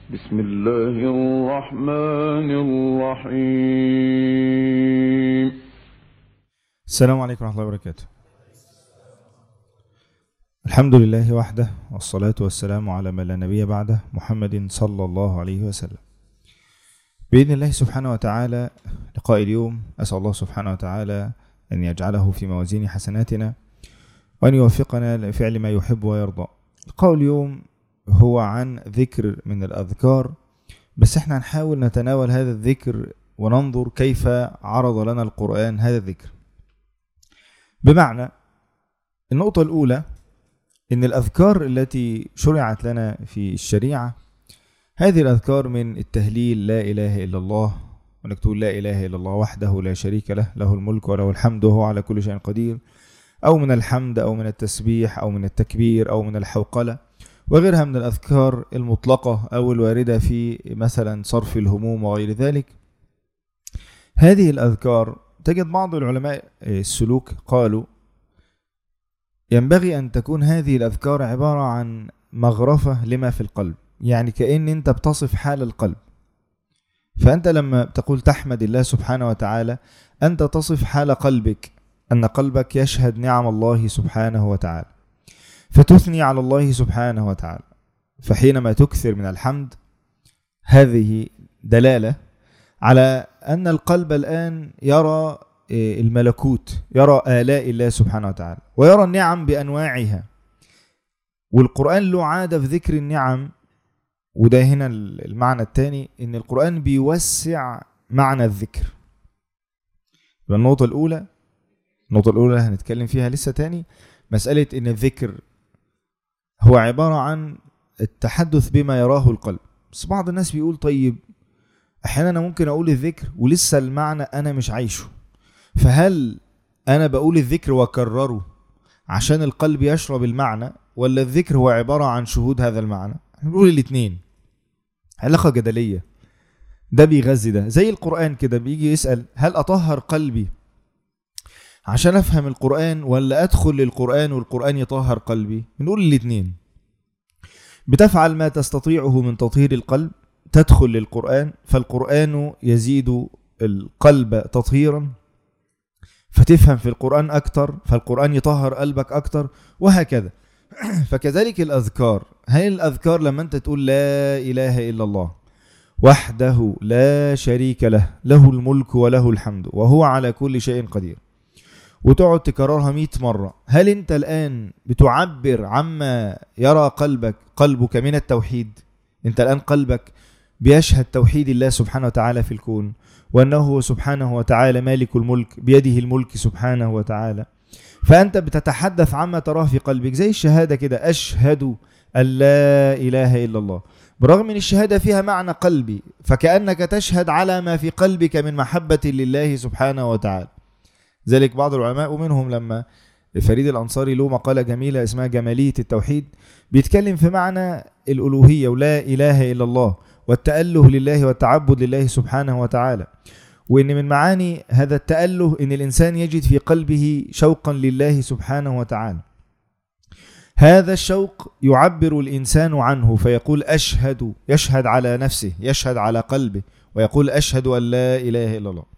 بسم الله الرحمن الرحيم السلام عليكم ورحمة الله وبركاته الحمد لله وحده والصلاة والسلام على من لا نبي بعده محمد صلى الله عليه وسلم بإذن الله سبحانه وتعالى لقاء اليوم أسأل الله سبحانه وتعالى أن يجعله في موازين حسناتنا وأن يوفقنا لفعل ما يحب ويرضى لقاء اليوم هو عن ذكر من الأذكار بس احنا هنحاول نتناول هذا الذكر وننظر كيف عرض لنا القرآن هذا الذكر بمعنى النقطة الأولى إن الأذكار التي شرعت لنا في الشريعة هذه الأذكار من التهليل لا إله إلا الله وإنك تقول لا إله إلا الله وحده لا شريك له له الملك وله الحمد وهو على كل شيء قدير أو من الحمد أو من التسبيح أو من التكبير أو من الحوقلة وغيرها من الأذكار المطلقة أو الواردة في مثلا صرف الهموم وغير ذلك هذه الأذكار تجد بعض العلماء السلوك قالوا ينبغي أن تكون هذه الأذكار عبارة عن مغرفة لما في القلب يعني كأن أنت بتصف حال القلب فأنت لما تقول تحمد الله سبحانه وتعالى أنت تصف حال قلبك أن قلبك يشهد نعم الله سبحانه وتعالى فتثني على الله سبحانه وتعالى فحينما تكثر من الحمد هذه دلالة على أن القلب الآن يرى الملكوت يرى آلاء الله سبحانه وتعالى ويرى النعم بأنواعها والقرآن له عادة في ذكر النعم وده هنا المعنى الثاني ان القرآن بيوسع معنى الذكر يبقى النقطة الأولى النقطة الأولى هنتكلم فيها لسه تاني مسألة ان الذكر هو عبارة عن التحدث بما يراه القلب بس بعض الناس بيقول طيب احيانا انا ممكن اقول الذكر ولسه المعنى انا مش عايشه فهل انا بقول الذكر واكرره عشان القلب يشرب المعنى ولا الذكر هو عبارة عن شهود هذا المعنى احنا بنقول الاثنين علاقة جدلية ده بيغذي ده زي القرآن كده بيجي يسأل هل أطهر قلبي عشان أفهم القرآن ولا أدخل للقرآن والقرآن يطهر قلبي بنقول الاثنين بتفعل ما تستطيعه من تطهير القلب تدخل للقرآن فالقرآن يزيد القلب تطهيرا فتفهم في القرآن أكتر فالقرآن يطهر قلبك أكتر وهكذا فكذلك الأذكار هل الأذكار لما أنت تقول لا إله إلا الله وحده لا شريك له له الملك وله الحمد وهو على كل شيء قدير وتقعد تكررها مئة مرة هل أنت الآن بتعبر عما يرى قلبك قلبك من التوحيد أنت الآن قلبك بيشهد توحيد الله سبحانه وتعالى في الكون وأنه سبحانه وتعالى مالك الملك بيده الملك سبحانه وتعالى فأنت بتتحدث عما تراه في قلبك زي الشهادة كده أشهد أن لا إله إلا الله برغم من الشهادة فيها معنى قلبي فكأنك تشهد على ما في قلبك من محبة لله سبحانه وتعالى ذلك بعض العلماء ومنهم لما فريد الأنصاري له مقالة جميلة اسمها جمالية التوحيد بيتكلم في معنى الألوهية ولا إله إلا الله والتأله لله والتعبد لله سبحانه وتعالى وإن من معاني هذا التأله إن الإنسان يجد في قلبه شوقا لله سبحانه وتعالى هذا الشوق يعبر الإنسان عنه فيقول أشهد يشهد على نفسه يشهد على قلبه ويقول أشهد أن لا إله إلا الله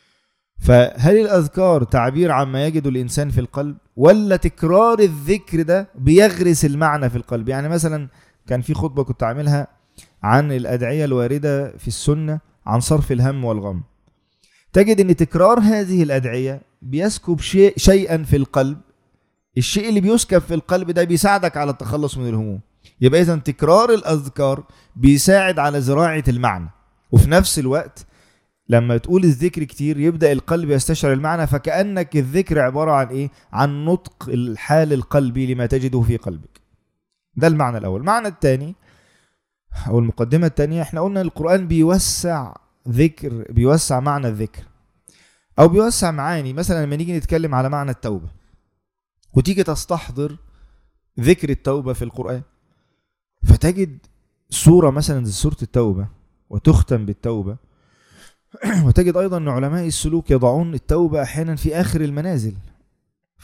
فهل الأذكار تعبير عما يجد الإنسان في القلب ولا تكرار الذكر ده بيغرس المعنى في القلب يعني مثلا كان في خطبة كنت عاملها عن الأدعية الواردة في السنة عن صرف الهم والغم تجد ان تكرار هذه الادعيه بيسكب شيء شيئا في القلب الشيء اللي بيسكب في القلب ده بيساعدك على التخلص من الهموم يبقى اذا تكرار الاذكار بيساعد على زراعه المعنى وفي نفس الوقت لما تقول الذكر كتير يبدا القلب يستشعر المعنى فكانك الذكر عباره عن ايه عن نطق الحال القلبي لما تجده في قلبك ده المعنى الاول المعنى الثاني او المقدمه الثانيه احنا قلنا القران بيوسع ذكر بيوسع معنى الذكر او بيوسع معاني مثلا لما نيجي نتكلم على معنى التوبه وتيجي تستحضر ذكر التوبه في القران فتجد سوره مثلا زي سوره التوبه وتختم بالتوبه وتجد ايضا ان علماء السلوك يضعون التوبه احيانا في اخر المنازل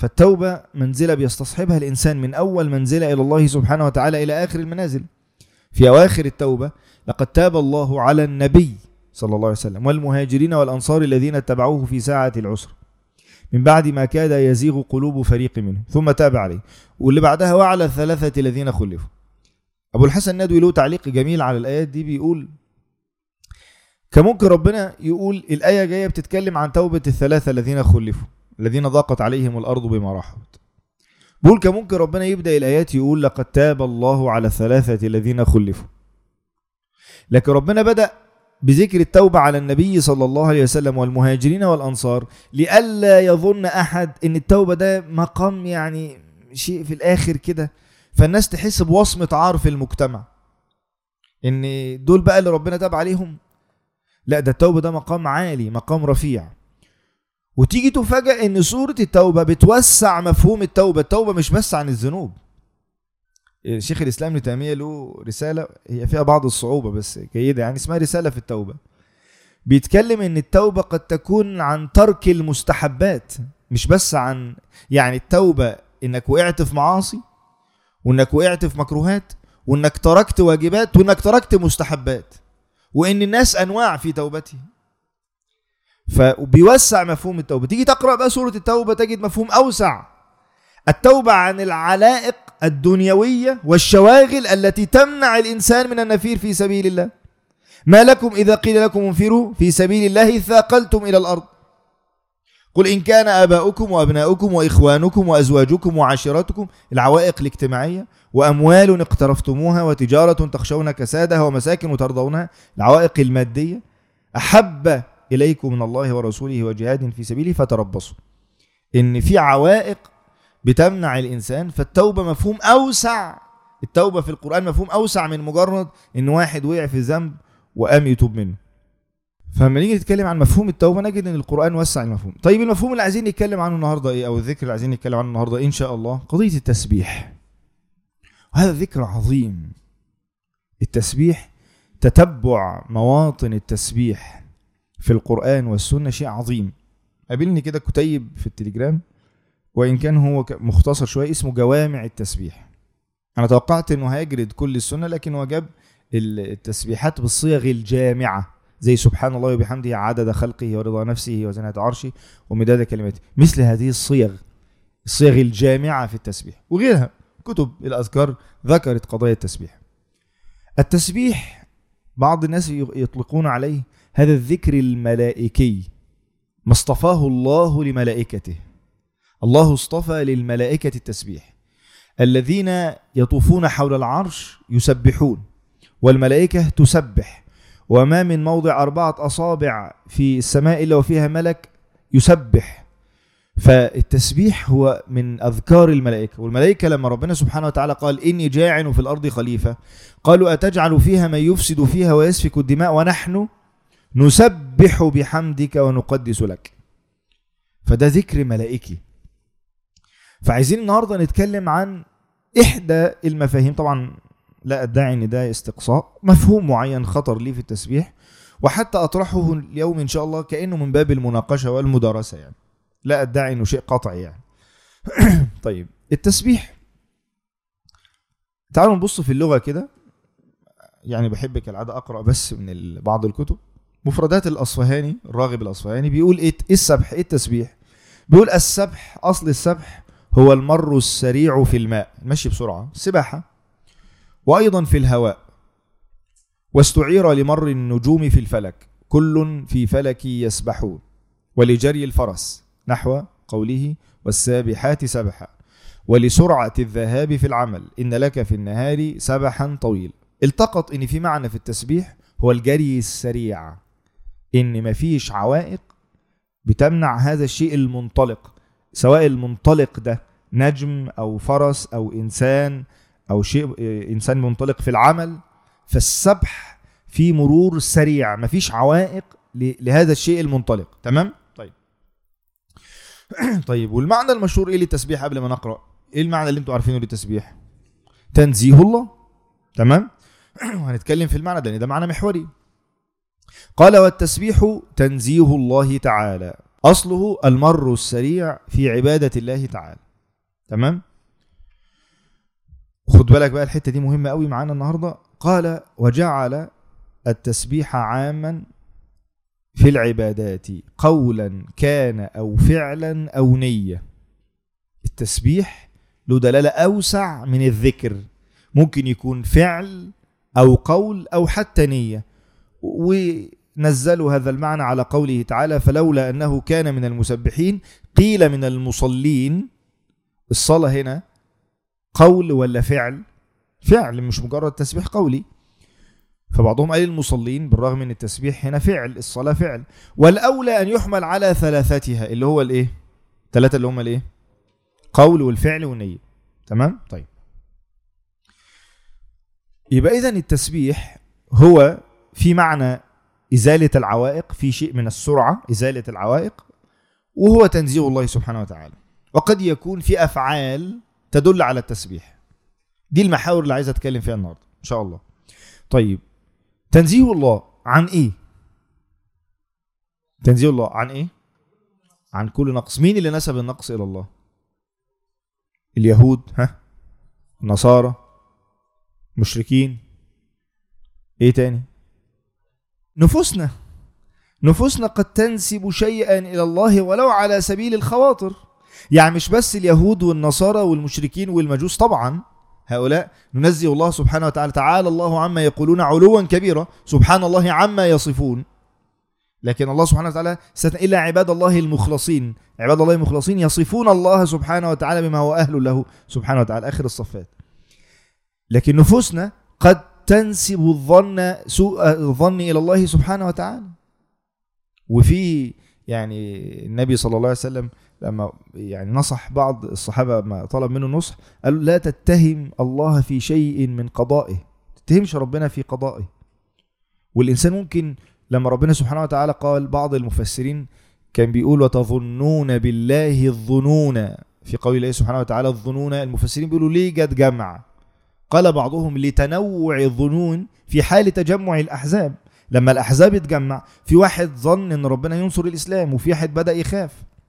فالتوبه منزله بيستصحبها الانسان من اول منزله الى الله سبحانه وتعالى الى اخر المنازل في أواخر التوبة لقد تاب الله على النبي صلى الله عليه وسلم والمهاجرين والأنصار الذين اتبعوه في ساعة العسر من بعد ما كاد يزيغ قلوب فريق منهم ثم تاب عليه واللي بعدها وعلى الثلاثة الذين خلفوا أبو الحسن الندوي له تعليق جميل على الآيات دي بيقول كان ممكن ربنا يقول الآية جاية بتتكلم عن توبة الثلاثة الذين خلفوا الذين ضاقت عليهم الأرض بما رحبت بقول كان ممكن ربنا يبدأ الآيات يقول لقد تاب الله على الثلاثة الذين خلفوا لكن ربنا بدأ بذكر التوبة على النبي صلى الله عليه وسلم والمهاجرين والأنصار لئلا يظن أحد إن التوبة ده مقام يعني شيء في الآخر كده فالناس تحس بوصمة عار في المجتمع إن دول بقى اللي ربنا تاب عليهم لا ده التوبة ده مقام عالي مقام رفيع وتيجي تفاجأ ان سورة التوبة بتوسع مفهوم التوبة التوبة مش بس عن الذنوب شيخ الاسلام ابن تيمية له رسالة هي فيها بعض الصعوبة بس جيدة يعني اسمها رسالة في التوبة بيتكلم ان التوبة قد تكون عن ترك المستحبات مش بس عن يعني التوبة انك وقعت في معاصي وانك وقعت في مكروهات وانك تركت واجبات وانك تركت مستحبات وان الناس انواع في توبته فبيوسع مفهوم التوبه تيجي تقرا بقى سوره التوبه تجد مفهوم اوسع التوبه عن العلائق الدنيويه والشواغل التي تمنع الانسان من النفير في سبيل الله ما لكم اذا قيل لكم انفروا في سبيل الله ثاقلتم الى الارض قل ان كان اباؤكم وابناؤكم واخوانكم وازواجكم وعشيرتكم العوائق الاجتماعيه واموال اقترفتموها وتجاره تخشون كسادها ومساكن ترضونها العوائق الماديه احب اليكم من الله ورسوله وجهاد في سبيله فتربصوا ان في عوائق بتمنع الانسان فالتوبه مفهوم اوسع التوبه في القران مفهوم اوسع من مجرد ان واحد وقع في ذنب وقام يتوب منه فلما نيجي نتكلم عن مفهوم التوبه نجد ان القران وسع المفهوم طيب المفهوم اللي عايزين نتكلم عنه النهارده ايه او الذكر اللي عايزين نتكلم عنه النهارده ان شاء الله قضيه التسبيح وهذا ذكر عظيم التسبيح تتبع مواطن التسبيح في القرآن والسنة شيء عظيم قابلني كده كتيب في التليجرام وإن كان هو مختصر شوية اسمه جوامع التسبيح أنا توقعت إنه هيجرد كل السنة لكن هو جاب التسبيحات بالصيغ الجامعة زي سبحان الله وبحمده عدد خلقه ورضا نفسه وزنة عرشه ومداد كلماته مثل هذه الصيغ الصيغ الجامعة في التسبيح وغيرها كتب الأذكار ذكرت قضايا التسبيح التسبيح بعض الناس يطلقون عليه هذا الذكر الملائكي ما اصطفاه الله لملائكته الله اصطفى للملائكة التسبيح الذين يطوفون حول العرش يسبحون والملائكة تسبح وما من موضع أربعة أصابع في السماء إلا وفيها ملك يسبح فالتسبيح هو من أذكار الملائكة والملائكة لما ربنا سبحانه وتعالى قال إني جاعل في الأرض خليفة قالوا أتجعل فيها من يفسد فيها ويسفك الدماء ونحن نسبح بحمدك ونقدس لك فده ذكر ملائكي فعايزين النهارده نتكلم عن احدى المفاهيم طبعا لا ادعي ان ده استقصاء مفهوم معين خطر لي في التسبيح وحتى اطرحه اليوم ان شاء الله كانه من باب المناقشه والمدارسه يعني لا ادعي انه شيء قطعي يعني طيب التسبيح تعالوا نبص في اللغه كده يعني بحب كالعاده اقرا بس من بعض الكتب مفردات الاصفهاني الراغب الاصفهاني بيقول ايه السبح ايه التسبيح بيقول السبح اصل السبح هو المر السريع في الماء المشي بسرعه السباحه وايضا في الهواء واستعير لمر النجوم في الفلك كل في فلك يسبحون ولجري الفرس نحو قوله والسابحات سبحا ولسرعة الذهاب في العمل إن لك في النهار سبحا طويل التقط إن في معنى في التسبيح هو الجري السريع إن مفيش عوائق بتمنع هذا الشيء المنطلق سواء المنطلق ده نجم أو فرس أو إنسان أو شيء إنسان منطلق في العمل فالسبح في مرور سريع مفيش عوائق لهذا الشيء المنطلق تمام طيب طيب والمعنى المشهور ايه للتسبيح قبل ما نقرا ايه المعنى اللي انتوا عارفينه للتسبيح تنزيه الله تمام وهنتكلم في المعنى ده لان ده معنى محوري قال والتسبيح تنزيه الله تعالى اصله المر السريع في عباده الله تعالى تمام خد بالك بقى الحته دي مهمه قوي معانا النهارده قال وجعل التسبيح عاما في العبادات قولا كان أو فعلا أو نية التسبيح له دلالة أوسع من الذكر ممكن يكون فعل أو قول أو حتى نية ونزلوا هذا المعنى على قوله تعالى فلولا أنه كان من المسبحين قيل من المصلين الصلاة هنا قول ولا فعل فعل مش مجرد تسبيح قولي فبعضهم قال المصلين بالرغم من التسبيح هنا فعل الصلاة فعل والأولى أن يحمل على ثلاثتها اللي هو الإيه ثلاثة اللي هم الإيه قول والفعل والنية تمام طيب يبقى إذن التسبيح هو في معنى إزالة العوائق في شيء من السرعة إزالة العوائق وهو تنزيه الله سبحانه وتعالى وقد يكون في أفعال تدل على التسبيح دي المحاور اللي عايز أتكلم فيها النهاردة إن شاء الله طيب تنزيه الله عن إيه تنزيه الله عن إيه عن كل نقص مين اللي نسب النقص إلى الله اليهود ها النصارى مشركين ايه تاني نفوسنا نفوسنا قد تنسب شيئا الى الله ولو على سبيل الخواطر يعني مش بس اليهود والنصارى والمشركين والمجوس طبعا هؤلاء ننزه الله سبحانه وتعالى تعالى الله عما يقولون علوا كبيرا سبحان الله عما يصفون لكن الله سبحانه وتعالى استثنى إلا عباد الله المخلصين عباد الله المخلصين يصفون الله سبحانه وتعالى بما هو أهل له سبحانه وتعالى آخر الصفات لكن نفوسنا قد تنسب الظن سوء الظن إلى الله سبحانه وتعالى وفي يعني النبي صلى الله عليه وسلم لما يعني نصح بعض الصحابة ما طلب منه نصح قال لا تتهم الله في شيء من قضائه تتهمش ربنا في قضائه والإنسان ممكن لما ربنا سبحانه وتعالى قال بعض المفسرين كان بيقول وتظنون بالله الظنون في قول الله سبحانه وتعالى الظنون المفسرين بيقولوا ليه جت جمع قال بعضهم لتنوع الظنون في حال تجمع الأحزاب لما الأحزاب اتجمع في واحد ظن ان ربنا ينصر الإسلام وفي واحد بدأ يخاف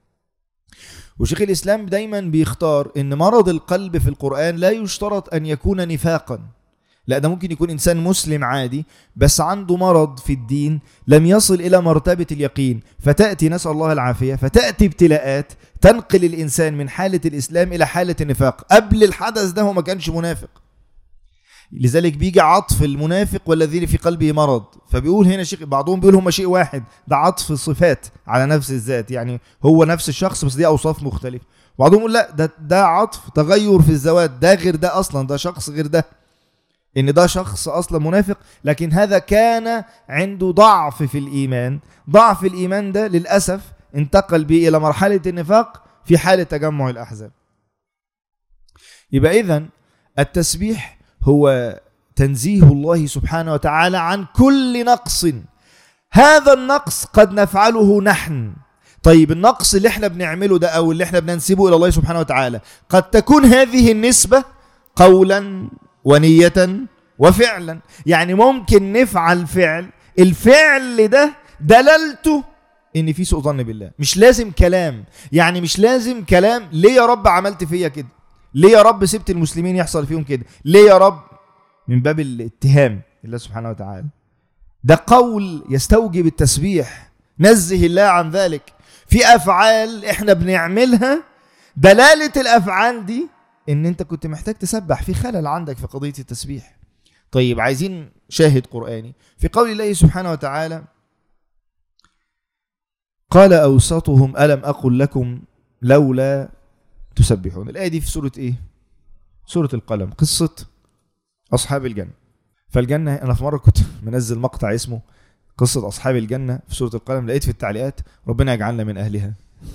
وشيخ الإسلام دايما بيختار ان مرض القلب في القرآن لا يشترط أن يكون نفاقا لا ده ممكن يكون إنسان مسلم عادي بس عنده مرض في الدين لم يصل إلى مرتبة اليقين فتأتي نسأل الله العافية فتأتي ابتلاءات تنقل الإنسان من حالة الإسلام إلى حالة النفاق قبل الحدث ده هو ما كانش منافق لذلك بيجي عطف المنافق والذين في قلبه مرض فبيقول هنا شيء بعضهم بيقول هما شيء واحد ده عطف صفات على نفس الذات يعني هو نفس الشخص بس دي اوصاف مختلفه بعضهم يقول لا ده ده عطف تغير في الذوات ده غير ده اصلا ده شخص غير ده ان ده شخص اصلا منافق لكن هذا كان عنده ضعف في الايمان ضعف الايمان ده للاسف انتقل به الى مرحله النفاق في حاله تجمع الاحزاب يبقى اذا التسبيح هو تنزيه الله سبحانه وتعالى عن كل نقص هذا النقص قد نفعله نحن طيب النقص اللي احنا بنعمله ده او اللي احنا بننسبه الى الله سبحانه وتعالى قد تكون هذه النسبة قولا ونية وفعلا يعني ممكن نفعل فعل الفعل ده دلالته ان في سوء ظن بالله مش لازم كلام يعني مش لازم كلام ليه يا رب عملت فيا كده ليه يا رب سبت المسلمين يحصل فيهم كده ليه يا رب من باب الاتهام الله سبحانه وتعالى ده قول يستوجب التسبيح نزه الله عن ذلك في افعال احنا بنعملها دلاله الافعال دي ان انت كنت محتاج تسبح في خلل عندك في قضيه التسبيح طيب عايزين شاهد قراني في قول الله سبحانه وتعالى قال اوسطهم الم اقل لكم لولا تسبحون الآية دي في سورة إيه؟ سورة القلم قصة أصحاب الجنة فالجنة أنا في مرة كنت منزل مقطع اسمه قصة أصحاب الجنة في سورة القلم لقيت في التعليقات ربنا يجعلنا من أهلها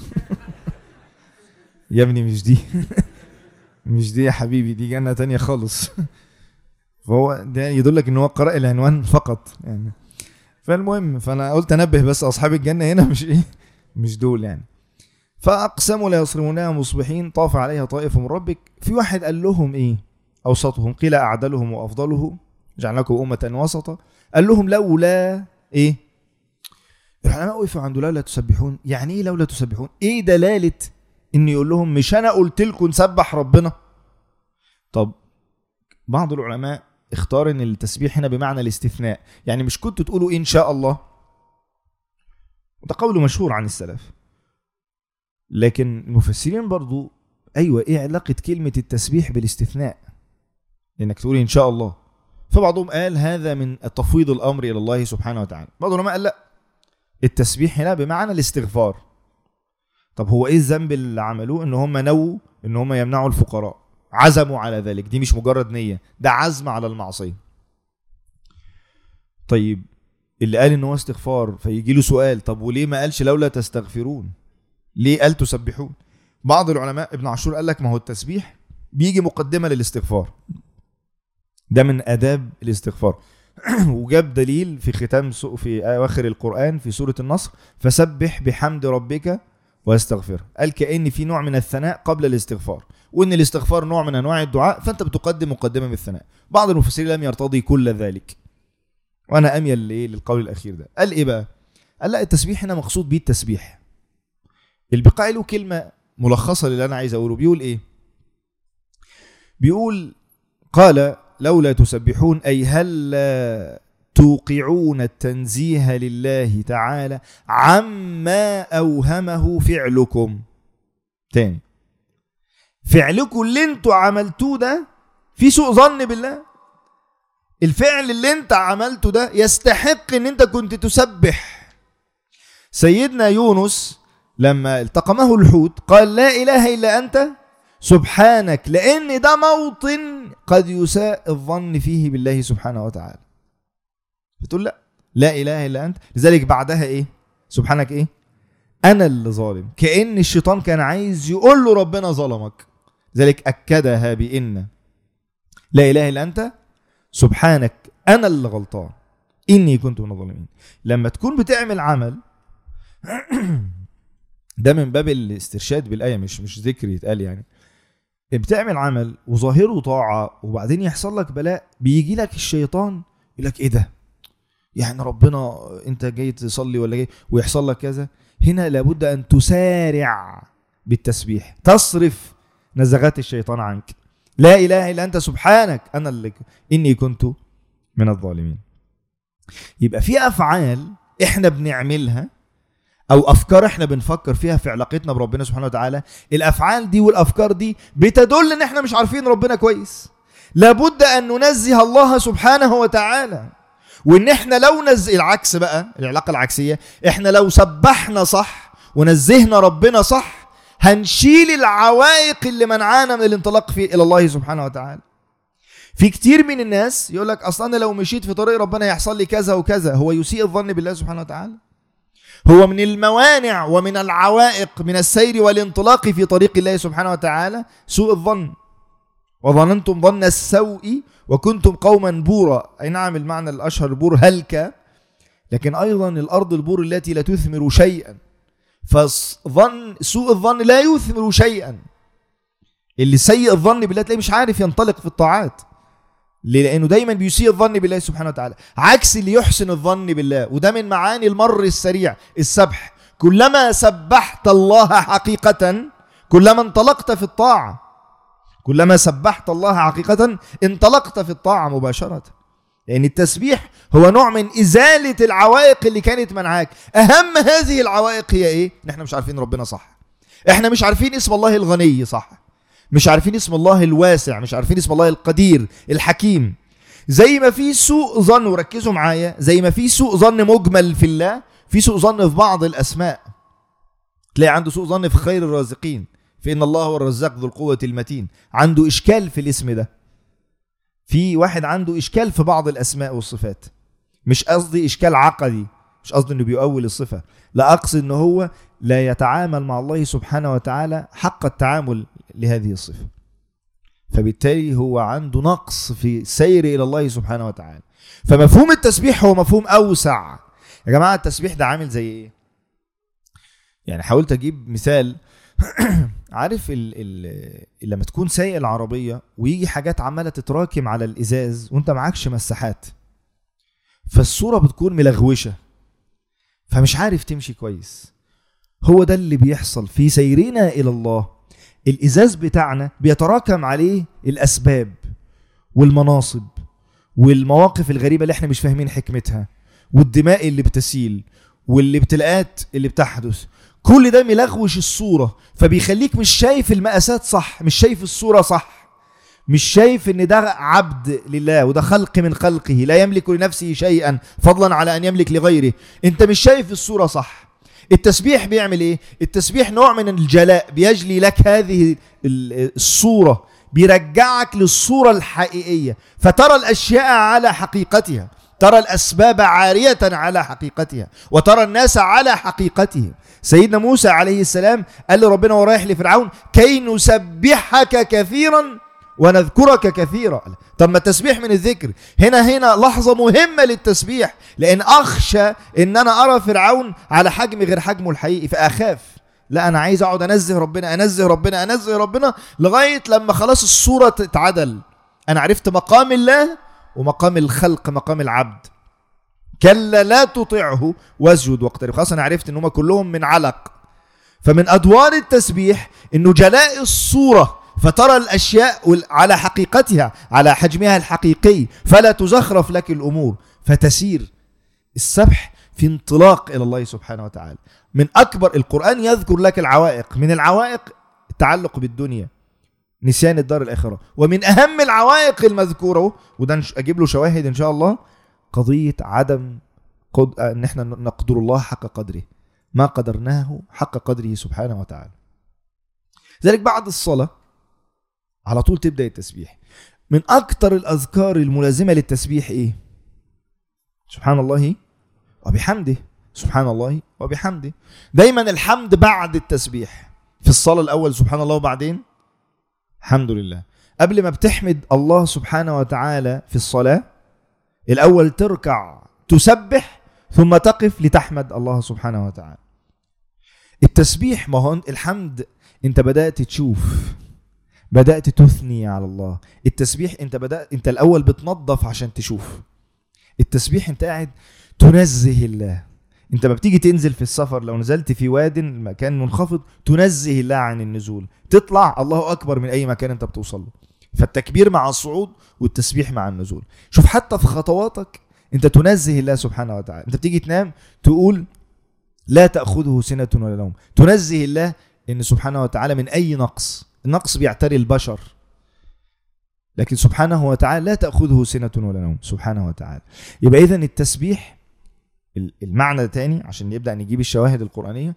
يا ابني مش دي مش دي يا حبيبي دي جنة تانية خالص فهو ده يدلك ان هو قرأ العنوان فقط يعني فالمهم فانا قلت انبه بس اصحاب الجنة هنا مش ايه مش دول يعني فأقسموا لا يصرمونها مصبحين طاف عليها طائف من ربك في واحد قال لهم إيه أوسطهم قيل أعدلهم وأفضله جعلناكم أمة وسطا قال لهم لولا إيه العلماء وقفوا عند لولا تسبحون يعني إيه لولا تسبحون إيه دلالة إن يقول لهم مش أنا قلت لكم نسبح ربنا طب بعض العلماء اختار ان التسبيح هنا بمعنى الاستثناء يعني مش كنتوا تقولوا ان شاء الله وده قول مشهور عن السلف لكن المفسرين برضو ايوه ايه علاقه كلمه التسبيح بالاستثناء انك تقول ان شاء الله فبعضهم قال هذا من تفويض الامر الى الله سبحانه وتعالى بعض العلماء قال لا التسبيح هنا بمعنى الاستغفار طب هو ايه الذنب اللي عملوه ان هم نووا ان هم يمنعوا الفقراء عزموا على ذلك دي مش مجرد نيه ده عزم على المعصيه طيب اللي قال ان هو استغفار فيجي له سؤال طب وليه ما قالش لولا تستغفرون ليه قال تسبحون بعض العلماء ابن عاشور قال لك ما هو التسبيح بيجي مقدمه للاستغفار ده من اداب الاستغفار وجاب دليل في ختام سو- في اواخر القران في سوره النصر فسبح بحمد ربك واستغفره قال كان في نوع من الثناء قبل الاستغفار وان الاستغفار نوع من انواع الدعاء فانت بتقدم مقدمه من الثناء بعض المفسرين لم يرتضي كل ذلك وانا اميل لايه للقول الاخير ده قال ايه بقى قال لا التسبيح هنا مقصود بيه التسبيح البقاء له كلمه ملخصه للي انا عايز اقوله بيقول ايه بيقول قال لولا تسبحون اي هل لا توقعون التنزيه لله تعالى عما اوهمه فعلكم تاني فعلكم اللي انتوا عملتوه ده في سوء ظن بالله الفعل اللي انت عملته ده يستحق ان انت كنت تسبح سيدنا يونس لما التقمه الحوت قال لا اله الا انت سبحانك لان ده موطن قد يساء الظن فيه بالله سبحانه وتعالى بتقول لا لا اله الا انت لذلك بعدها ايه سبحانك ايه انا اللي ظالم كان الشيطان كان عايز يقول له ربنا ظلمك ذلك اكدها بان لا اله الا انت سبحانك انا اللي غلطان اني كنت من الظالمين لما تكون بتعمل عمل ده من باب الاسترشاد بالايه مش مش ذكر يتقال يعني بتعمل عمل وظاهره طاعه وبعدين يحصل لك بلاء بيجي لك الشيطان يقول لك ايه ده يعني ربنا انت جاي تصلي ولا جاي ويحصل لك كذا هنا لابد ان تسارع بالتسبيح تصرف نزغات الشيطان عنك لا اله الا انت سبحانك انا اللي اني كنت من الظالمين يبقى في افعال احنا بنعملها او افكار احنا بنفكر فيها في علاقتنا بربنا سبحانه وتعالى الافعال دي والافكار دي بتدل ان احنا مش عارفين ربنا كويس لابد ان ننزه الله سبحانه وتعالى وان احنا لو نزه العكس بقى العلاقه العكسيه احنا لو سبحنا صح ونزهنا ربنا صح هنشيل العوائق اللي منعانا من الانطلاق في الى الله سبحانه وتعالى في كتير من الناس يقول لك اصلا انا لو مشيت في طريق ربنا يحصل لي كذا وكذا هو يسيء الظن بالله سبحانه وتعالى هو من الموانع ومن العوائق من السير والانطلاق في طريق الله سبحانه وتعالى سوء الظن وظننتم ظن السوء وكنتم قوما بورا اي نعم المعنى الاشهر بور هلك لكن ايضا الارض البور التي لا تثمر شيئا فظن سوء الظن لا يثمر شيئا اللي سيء الظن بالله تلاقيه مش عارف ينطلق في الطاعات ليه؟ لانه دايما بيسيء الظن بالله سبحانه وتعالى عكس اللي يحسن الظن بالله وده من معاني المر السريع السبح كلما سبحت الله حقيقة كلما انطلقت في الطاعة كلما سبحت الله حقيقة انطلقت في الطاعة مباشرة لأن التسبيح هو نوع من إزالة العوائق اللي كانت منعاك أهم هذه العوائق هي إيه؟ إن إحنا مش عارفين ربنا صح إحنا مش عارفين اسم الله الغني صح مش عارفين اسم الله الواسع مش عارفين اسم الله القدير الحكيم زي ما في سوء ظن وركزوا معايا زي ما في سوء ظن مجمل في الله في سوء ظن في بعض الأسماء تلاقي عنده سوء ظن في خير الرازقين في ان الله هو الرزاق ذو القوة المتين عنده اشكال في الاسم ده في واحد عنده اشكال في بعض الاسماء والصفات مش قصدي اشكال عقدي مش قصدي انه بيؤول الصفة لا اقصد ان هو لا يتعامل مع الله سبحانه وتعالى حق التعامل لهذه الصفة فبالتالي هو عنده نقص في السير الى الله سبحانه وتعالى فمفهوم التسبيح هو مفهوم اوسع يا جماعة التسبيح ده عامل زي ايه يعني حاولت اجيب مثال عارف ال ال لما تكون سايق العربيه ويجي حاجات عماله تتراكم على الازاز وانت معكش مساحات فالصوره بتكون ملغوشه فمش عارف تمشي كويس هو ده اللي بيحصل في سيرنا الى الله الازاز بتاعنا بيتراكم عليه الاسباب والمناصب والمواقف الغريبه اللي احنا مش فاهمين حكمتها والدماء اللي بتسيل والابتلاءات اللي بتحدث كل ده ملغوش الصوره فبيخليك مش شايف المقاسات صح مش شايف الصوره صح مش شايف ان ده عبد لله وده خلق من خلقه لا يملك لنفسه شيئا فضلا على ان يملك لغيره انت مش شايف الصوره صح التسبيح بيعمل ايه التسبيح نوع من الجلاء بيجلي لك هذه ال- الصوره بيرجعك للصوره الحقيقيه فترى الاشياء على حقيقتها ترى الاسباب عاريه على حقيقتها وترى الناس على حقيقتهم سيدنا موسى عليه السلام قال لربنا ورايح لفرعون كي نسبحك كثيرا ونذكرك كثيرا طب ما التسبيح من الذكر هنا هنا لحظة مهمة للتسبيح لأن أخشى إن أنا أرى فرعون على حجم غير حجمه الحقيقي فأخاف لا أنا عايز أقعد أنزه ربنا أنزه ربنا أنزه ربنا لغاية لما خلاص الصورة تتعدل أنا عرفت مقام الله ومقام الخلق مقام العبد كلا لا تطعه واسجد واقترب خلاص أنا عرفت إن هم كلهم من علق فمن أدوار التسبيح إنه جلاء الصورة فترى الأشياء على حقيقتها على حجمها الحقيقي فلا تزخرف لك الأمور فتسير السبح في انطلاق إلى الله سبحانه وتعالى من أكبر القرآن يذكر لك العوائق من العوائق التعلق بالدنيا نسيان الدار الآخرة ومن أهم العوائق المذكورة وده نش- أجيب له شواهد إن شاء الله قضية عدم قد... أن احنا نقدر الله حق قدره ما قدرناه حق قدره سبحانه وتعالى ذلك بعد الصلاة على طول تبدأ التسبيح من أكتر الأذكار الملازمة للتسبيح إيه سبحان الله وبحمده سبحان الله وبحمده دايما الحمد بعد التسبيح في الصلاة الأول سبحان الله وبعدين الحمد لله قبل ما بتحمد الله سبحانه وتعالى في الصلاة الأول تركع تسبح ثم تقف لتحمد الله سبحانه وتعالى التسبيح ما هو الحمد انت بدأت تشوف بدأت تثني على الله التسبيح انت بدأت انت الأول بتنظف عشان تشوف التسبيح انت قاعد تنزه الله انت ما بتيجي تنزل في السفر لو نزلت في واد مكان منخفض تنزه الله عن النزول تطلع الله اكبر من اي مكان انت بتوصل له فالتكبير مع الصعود والتسبيح مع النزول شوف حتى في خطواتك انت تنزه الله سبحانه وتعالى انت بتيجي تنام تقول لا تاخذه سنه ولا نوم تنزه الله ان سبحانه وتعالى من اي نقص النقص بيعتري البشر لكن سبحانه وتعالى لا تاخذه سنه ولا نوم سبحانه وتعالى يبقى اذا التسبيح ال- المعنى ده تاني عشان نبدا نجيب الشواهد القرانيه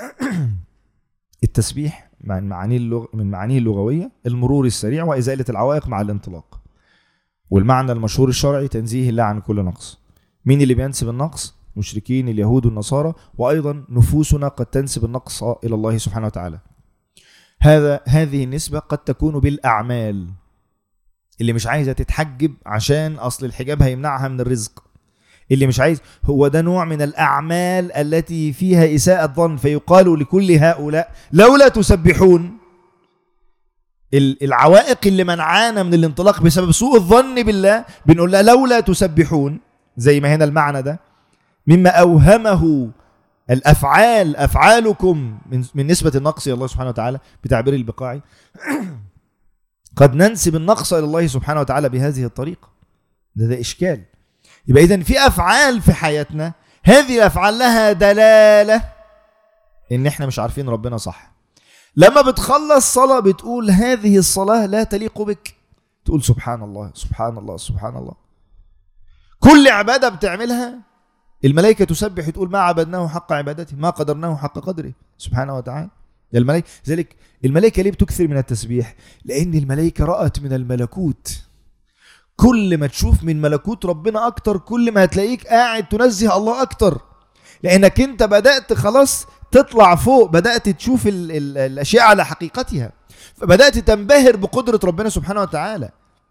التسبيح مع معانيه اللغ... من معانيه اللغويه المرور السريع وازاله العوائق مع الانطلاق والمعنى المشهور الشرعي تنزيه الله عن كل نقص مين اللي بينسب النقص مشركين اليهود والنصارى وايضا نفوسنا قد تنسب النقص الى الله سبحانه وتعالى هذا هذه النسبه قد تكون بالاعمال اللي مش عايزه تتحجب عشان اصل الحجاب هيمنعها من الرزق اللي مش عايز هو ده نوع من الاعمال التي فيها اساءه ظن فيقال لكل هؤلاء لولا تسبحون ال- العوائق اللي منعانا من الانطلاق بسبب سوء الظن بالله بنقول لها لولا تسبحون زي ما هنا المعنى ده مما اوهمه الافعال افعالكم من من نسبه النقص الى الله سبحانه وتعالى بتعبير البقاعي قد ننسب النقص الى الله سبحانه وتعالى بهذه الطريقه ده ده اشكال يبقى اذا في افعال في حياتنا هذه الافعال لها دلاله ان احنا مش عارفين ربنا صح لما بتخلص صلاه بتقول هذه الصلاه لا تليق بك تقول سبحان الله سبحان الله سبحان الله كل عباده بتعملها الملائكه تسبح تقول ما عبدناه حق عبادته ما قدرناه حق قدره سبحانه وتعالى ده الملائكه ذلك الملائكه ليه بتكثر من التسبيح لان الملائكه رات من الملكوت كل ما تشوف من ملكوت ربنا اكتر كل ما هتلاقيك قاعد تنزه الله اكتر لانك انت بدات خلاص تطلع فوق بدات تشوف ال ال الاشياء على حقيقتها فبدات تنبهر بقدره ربنا سبحانه وتعالى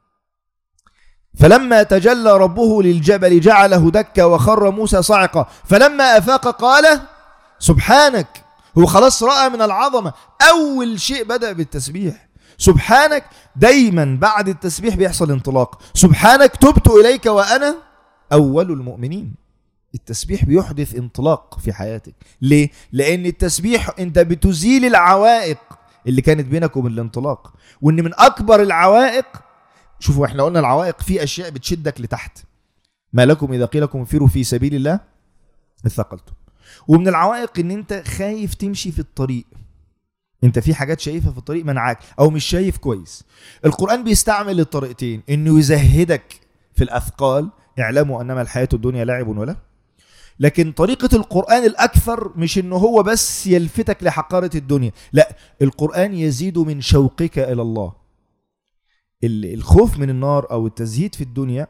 فلما تجلى ربه للجبل جعله دكا وخر موسى صعقا فلما افاق قال سبحانك هو خلاص راى من العظمه اول شيء بدا بالتسبيح سبحانك دايما بعد التسبيح بيحصل انطلاق سبحانك تبت اليك وانا اول المؤمنين التسبيح بيحدث انطلاق في حياتك ليه لان التسبيح انت بتزيل العوائق اللي كانت بينك وبين الانطلاق وان من اكبر العوائق شوفوا احنا قلنا العوائق في اشياء بتشدك لتحت ما لكم اذا قيل لكم انفروا في سبيل الله اثقلتم ومن العوائق ان انت خايف تمشي في الطريق انت في حاجات شايفها في الطريق منعاك او مش شايف كويس القران بيستعمل الطريقتين انه يزهدك في الاثقال اعلموا انما الحياه الدنيا لعب ولا لكن طريقة القرآن الأكثر مش إنه هو بس يلفتك لحقارة الدنيا لا القرآن يزيد من شوقك إلى الله ال- الخوف من النار أو التزهيد في الدنيا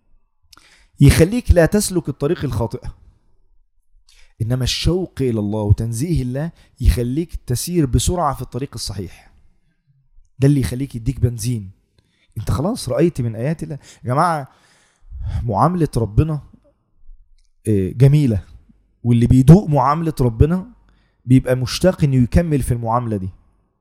يخليك لا تسلك الطريق الخاطئة إنما الشوق إلى الله وتنزيه الله يخليك تسير بسرعة في الطريق الصحيح ده اللي يخليك يديك بنزين انت خلاص رأيت من آيات الله يا جماعة معاملة ربنا آه، جميلة واللي بيدوق معاملة ربنا بيبقى مشتاق انه يكمل في المعاملة دي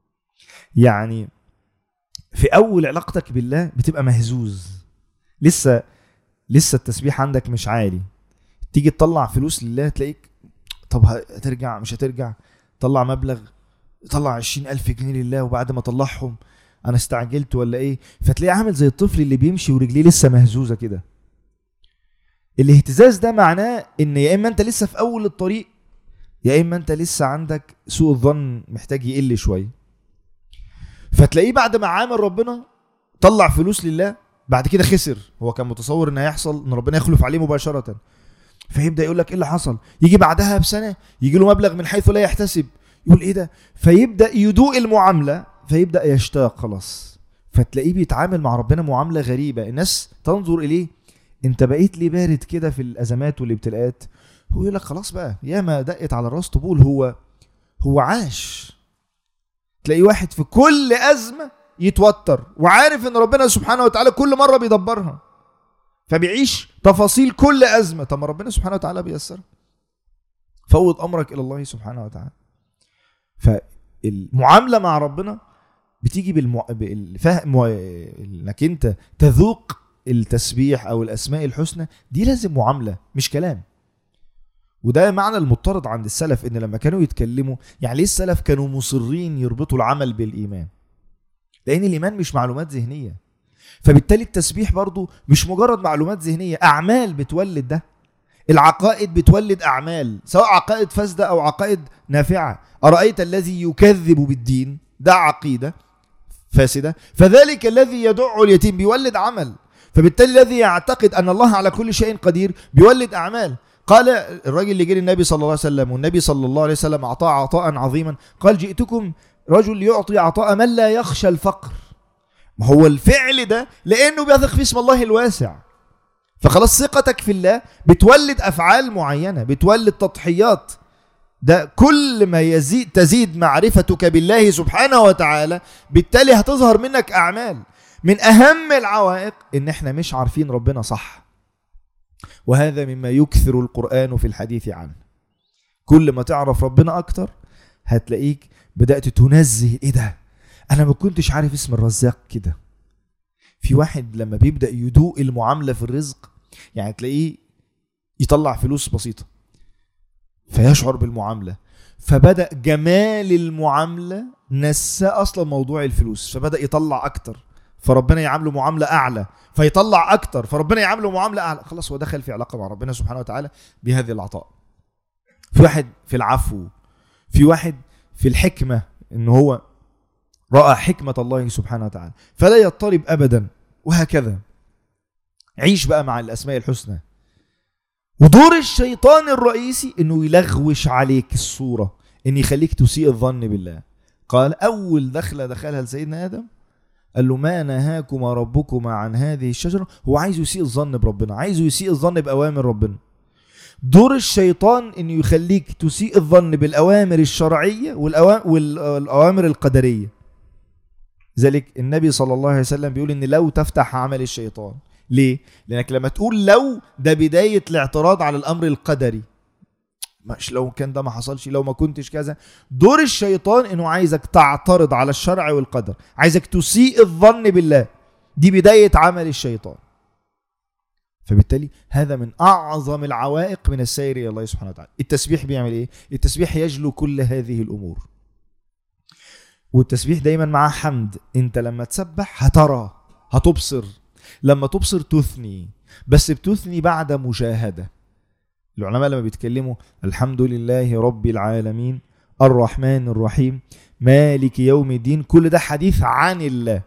يعني في اول علاقتك بالله بتبقى مهزوز لسه لسه التسبيح عندك مش عالي تيجي تطلع فلوس لله تلاقيك طب هترجع مش هترجع طلع مبلغ طلع عشرين ألف جنيه لله وبعد ما طلعهم أنا استعجلت ولا إيه فتلاقيه عامل زي الطفل اللي بيمشي ورجليه لسه مهزوزة كده الاهتزاز ده معناه ان يا اما انت لسه في اول الطريق يا اما انت لسه عندك سوء الظن محتاج يقل شويه فتلاقيه بعد ما عامل ربنا طلع فلوس لله بعد كده خسر هو كان متصور ان هيحصل ان ربنا يخلف عليه مباشره فيبدا يقول لك ايه اللي حصل يجي بعدها بسنه يجي له مبلغ من حيث لا يحتسب يقول ايه ده فيبدا يدوق المعامله فيبدا يشتاق خلاص فتلاقيه بيتعامل مع ربنا معامله غريبه الناس تنظر اليه انت بقيت ليه بارد كده في الازمات والابتلاءات هو يقول لك خلاص بقى ياما دقت على الراس طبول هو هو عاش تلاقي واحد في كل ازمه يتوتر وعارف ان ربنا سبحانه وتعالى كل مره بيدبرها فبيعيش تفاصيل كل ازمه طب ما ربنا سبحانه وتعالى بيسرها فوض امرك الى الله سبحانه وتعالى فالمعامله مع ربنا بتيجي بالمع... بالفهم انك انت تذوق التسبيح او الاسماء الحسنى دي لازم معامله مش كلام وده معنى المضطرد عند السلف ان لما كانوا يتكلموا يعني ليه السلف كانوا مصرين يربطوا العمل بالايمان لان الايمان مش معلومات ذهنيه فبالتالي التسبيح برضو مش مجرد معلومات ذهنيه اعمال بتولد ده العقائد بتولد اعمال سواء عقائد فاسده او عقائد نافعه ارايت الذي يكذب بالدين ده عقيده فاسده فذلك الذي يدع اليتيم بيولد عمل فبالتالي الذي يعتقد ان الله على كل شيء قدير بيولد اعمال قال الراجل اللي جه للنبي صلى الله عليه وسلم والنبي صلى الله عليه وسلم اعطاه عطاء عظيما قال جئتكم رجل يعطي عطاء من لا يخشى الفقر ما هو الفعل ده لانه بيثق في اسم الله الواسع فخلاص ثقتك في الله بتولد افعال معينه بتولد تضحيات ده كل ما يزيد تزيد معرفتك بالله سبحانه وتعالى بالتالي هتظهر منك اعمال من اهم العوائق ان احنا مش عارفين ربنا صح وهذا مما يكثر القران في الحديث عنه كل ما تعرف ربنا اكتر هتلاقيك بدات تنزه ايه ده انا ما كنتش عارف اسم الرزاق كده في واحد لما بيبدا يدوق المعامله في الرزق يعني تلاقيه يطلع فلوس بسيطه فيشعر بالمعامله فبدا جمال المعامله نسى اصلا موضوع الفلوس فبدا يطلع اكتر فربنا يعامله معامله اعلى فيطلع اكتر فربنا يعامله معامله اعلى خلاص هو دخل في علاقه مع ربنا سبحانه وتعالى بهذه العطاء في واحد في العفو في واحد في الحكمه ان هو راى حكمه الله سبحانه وتعالى فلا يضطرب ابدا وهكذا عيش بقى مع الاسماء الحسنى ودور الشيطان الرئيسي انه يلغوش عليك الصوره ان يخليك تسيء الظن بالله قال اول دخله دخلها لسيدنا ادم قال له ما نهاكما ربكما عن هذه الشجره هو عايز يسيء الظن بربنا عايز يسيء الظن باوامر ربنا دور الشيطان انه يخليك تسيء الظن بالاوامر الشرعيه والأوا- والاوامر القدريه ذلك النبي صلى الله عليه وسلم بيقول ان لو تفتح عمل الشيطان ليه لانك لما تقول لو ده بدايه الاعتراض على الامر القدري مش لو كان ده ما حصلش لو ما كنتش كذا دور الشيطان انه عايزك تعترض على الشرع والقدر عايزك تسيء الظن بالله دي بدايه عمل الشيطان فبالتالي هذا من اعظم العوائق من السير الى الله سبحانه وتعالى التسبيح بيعمل ايه التسبيح يجلو كل هذه الامور والتسبيح دايما معاه حمد انت لما تسبح هترى هتبصر لما تبصر تثني بس بتثني بعد مشاهدة العلماء لما بيتكلموا الحمد لله رب العالمين الرحمن الرحيم مالك يوم الدين كل ده حديث عن الله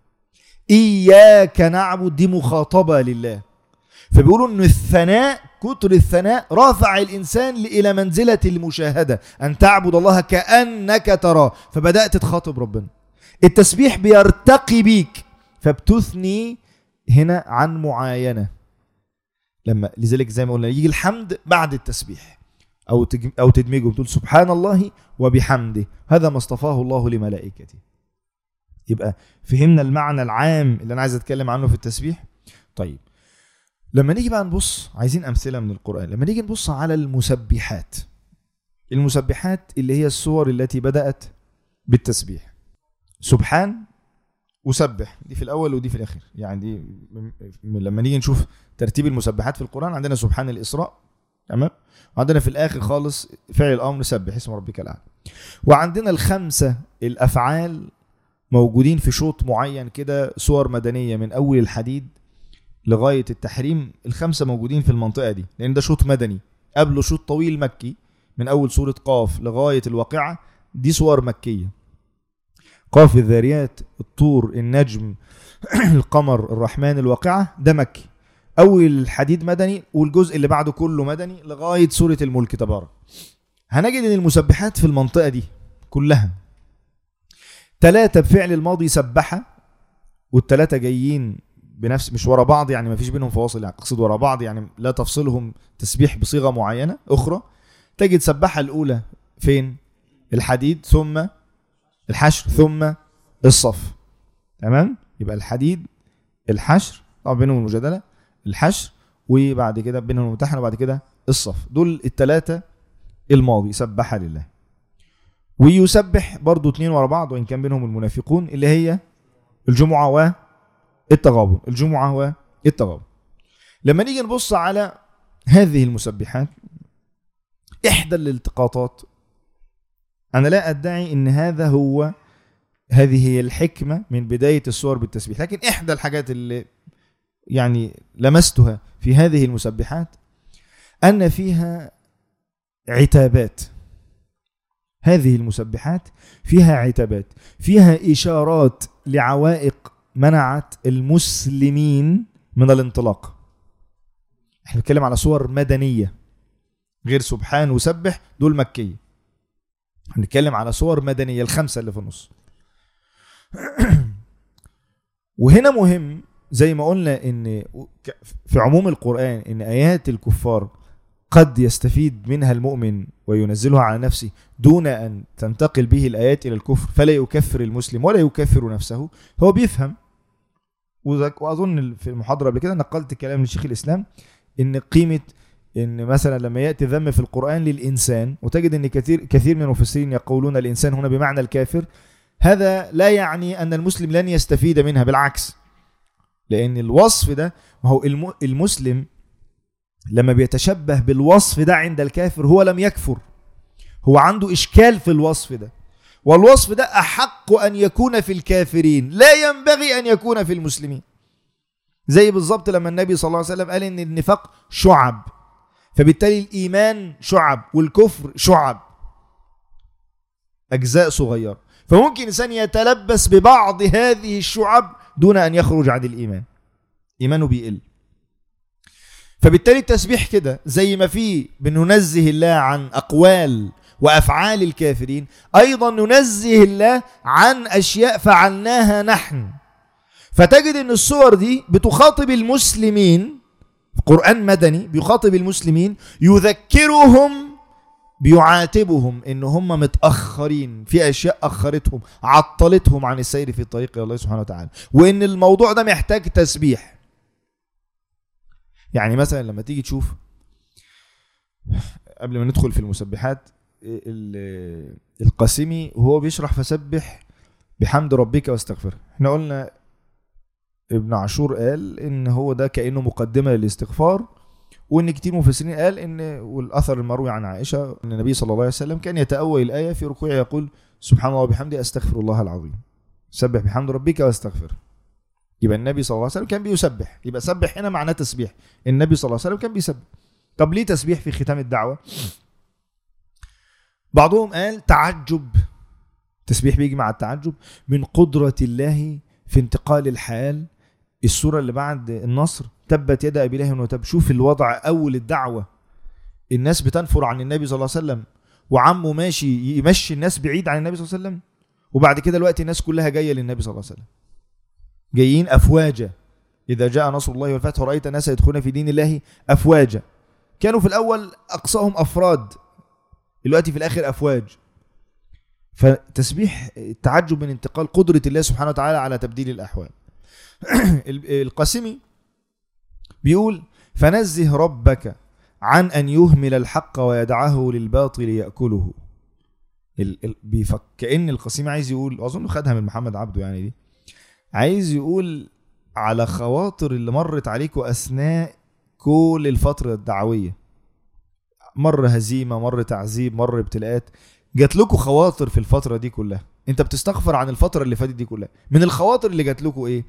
إياك نعبد دي مخاطبة لله فبيقولوا ان الثناء كتر الثناء رافع الانسان الى منزله المشاهده ان تعبد الله كانك تراه فبدات تخاطب ربنا التسبيح بيرتقي بيك فبتثني هنا عن معاينه لما لذلك زي ما قلنا يجي الحمد بعد التسبيح او تج- او تدمجه بتقول سبحان الله وبحمده هذا ما اصطفاه الله لملائكته يبقى فهمنا المعنى العام اللي انا عايز اتكلم عنه في التسبيح طيب لما نيجي بقى نبص عايزين امثله من القران لما نيجي نبص على المسبحات المسبحات اللي هي الصور التي بدات بالتسبيح سبحان وسبح دي في الاول ودي في الاخر يعني دي م- م- لما نيجي نشوف ترتيب المسبحات في القران عندنا سبحان الاسراء تمام وعندنا في الاخر خالص فعل الامر سبح اسم ربك الاعلى وعندنا الخمسه الافعال موجودين في شوط معين كده صور مدنيه من اول الحديد لغايه التحريم الخمسه موجودين في المنطقه دي لان ده شوط مدني قبله شوط طويل مكي من اول سوره قاف لغايه الواقعه دي صور مكيه قاف الذاريات الطور النجم القمر الرحمن الواقعه ده مكي اول الحديد مدني والجزء اللي بعده كله مدني لغايه سوره الملك تبارك هنجد ان المسبحات في المنطقه دي كلها ثلاثه بفعل الماضي سبحه والثلاثه جايين بنفس مش ورا بعض يعني ما فيش بينهم فواصل يعني اقصد ورا بعض يعني لا تفصلهم تسبيح بصيغه معينه اخرى تجد سبحه الاولى فين الحديد ثم الحشر ثم الصف تمام يبقى الحديد الحشر طبعا بينهم المجادله الحشر وبعد كده بينهم الممتحنه وبعد كده الصف دول الثلاثه الماضي سبح لله ويسبح برضو اتنين ورا بعض وان كان بينهم المنافقون اللي هي الجمعه و التغابن الجمعة والتغابن لما نيجي نبص على هذه المسبحات إحدى الالتقاطات أنا لا أدعي أن هذا هو هذه هي الحكمة من بداية الصور بالتسبيح لكن إحدى الحاجات اللي يعني لمستها في هذه المسبحات أن فيها عتابات هذه المسبحات فيها عتابات فيها إشارات لعوائق منعت المسلمين من الانطلاق احنا بنتكلم على صور مدنية غير سبحان وسبح دول مكية بنتكلم على صور مدنية الخمسة اللي في النص وهنا مهم زي ما قلنا ان في عموم القرآن ان ايات الكفار قد يستفيد منها المؤمن وينزلها على نفسه دون ان تنتقل به الايات الى الكفر فلا يكفر المسلم ولا يكفر نفسه هو بيفهم واظن في المحاضره قبل كده نقلت كلام لشيخ الاسلام ان قيمه ان مثلا لما ياتي ذم في القران للانسان وتجد ان كثير كثير من المفسرين يقولون الانسان هنا بمعنى الكافر هذا لا يعني ان المسلم لن يستفيد منها بالعكس لان الوصف ده ما هو المسلم لما بيتشبه بالوصف ده عند الكافر هو لم يكفر هو عنده اشكال في الوصف ده والوصف ده احق ان يكون في الكافرين لا ينبغي ان يكون في المسلمين زي بالظبط لما النبي صلى الله عليه وسلم قال ان النفاق شعب فبالتالي الايمان شعب والكفر شعب اجزاء صغيره فممكن انسان يتلبس ببعض هذه الشعب دون ان يخرج عن الايمان ايمانه بيقل فبالتالي التسبيح كده زي ما في بننزه الله عن اقوال وافعال الكافرين ايضا ننزه الله عن اشياء فعلناها نحن فتجد ان الصور دي بتخاطب المسلمين قران مدني بيخاطب المسلمين يذكرهم بيعاتبهم ان هم متاخرين في اشياء اخرتهم عطلتهم عن السير في الطريق الى الله سبحانه وتعالى وان الموضوع ده محتاج تسبيح يعني مثلا لما تيجي تشوف قبل ما ندخل في المسبحات القاسمي وهو بيشرح فسبح بحمد ربك واستغفره احنا قلنا ابن عاشور قال ان هو ده كانه مقدمه للاستغفار وان كتير مفسرين قال ان والاثر المروي عن عائشه ان النبي صلى الله عليه وسلم كان يتاول الايه في ركوعه يقول سبحان الله وبحمده استغفر الله العظيم سبح بحمد ربك واستغفره يبقى النبي صلى الله عليه وسلم كان بيسبح يبقى سبح هنا معناه تسبيح النبي صلى الله عليه وسلم كان بيسبح طب ليه تسبيح في ختام الدعوة بعضهم قال تعجب تسبيح بيجي مع التعجب من قدرة الله في انتقال الحال السورة اللي بعد النصر تبت يد أبي لهب وتب شوف الوضع أول الدعوة الناس بتنفر عن النبي صلى الله عليه وسلم وعمه ماشي يمشي الناس بعيد عن النبي صلى الله عليه وسلم وبعد كده الوقت الناس كلها جاية للنبي صلى الله عليه وسلم جايين أفواجا إذا جاء نصر الله والفتح ورأيت الناس يدخلون في دين الله أفواجا كانوا في الأول أقصاهم أفراد دلوقتي في الآخر أفواج فتسبيح التعجب من انتقال قدرة الله سبحانه وتعالى على تبديل الأحوال القاسمي بيقول فنزه ربك عن أن يهمل الحق ويدعه للباطل يأكله ال- ال- بيفك كأن القاسمي عايز يقول أظن خدها من محمد عبده يعني دي عايز يقول على خواطر اللي مرت عليكم أثناء كل الفترة الدعوية مر هزيمة مر تعذيب مر ابتلاءات جات لكم خواطر في الفترة دي كلها انت بتستغفر عن الفترة اللي فاتت دي كلها من الخواطر اللي جات لكم ايه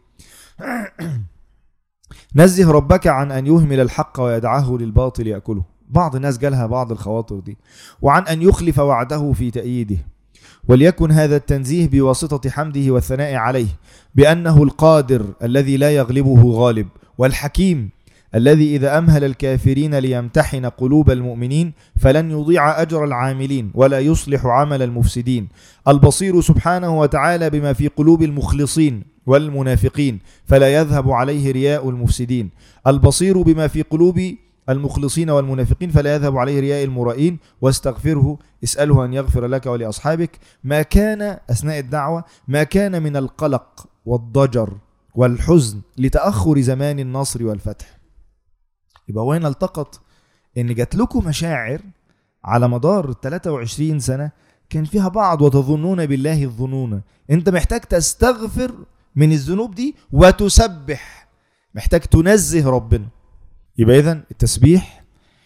نزه ربك عن ان يهمل الحق ويدعه للباطل ياكله بعض الناس جالها بعض الخواطر دي وعن ان يخلف وعده في تأييده وليكن هذا التنزيه بواسطة حمده والثناء عليه بأنه القادر الذي لا يغلبه غالب والحكيم الذي إذا أمهل الكافرين ليمتحن قلوب المؤمنين فلن يضيع أجر العاملين ولا يصلح عمل المفسدين البصير سبحانه وتعالى بما في قلوب المخلصين والمنافقين فلا يذهب عليه رياء المفسدين البصير بما في قلوب المخلصين والمنافقين فلا يذهب عليه رياء المرائين واستغفره اسأله أن يغفر لك ولأصحابك ما كان أثناء الدعوة ما كان من القلق والضجر والحزن لتأخر زمان النصر والفتح يبقى هو هنا التقط ان جات لكم مشاعر على مدار 23 سنه كان فيها بعض وتظنون بالله الظنون انت محتاج تستغفر من الذنوب دي وتسبح محتاج تنزه ربنا يبقى اذا التسبيح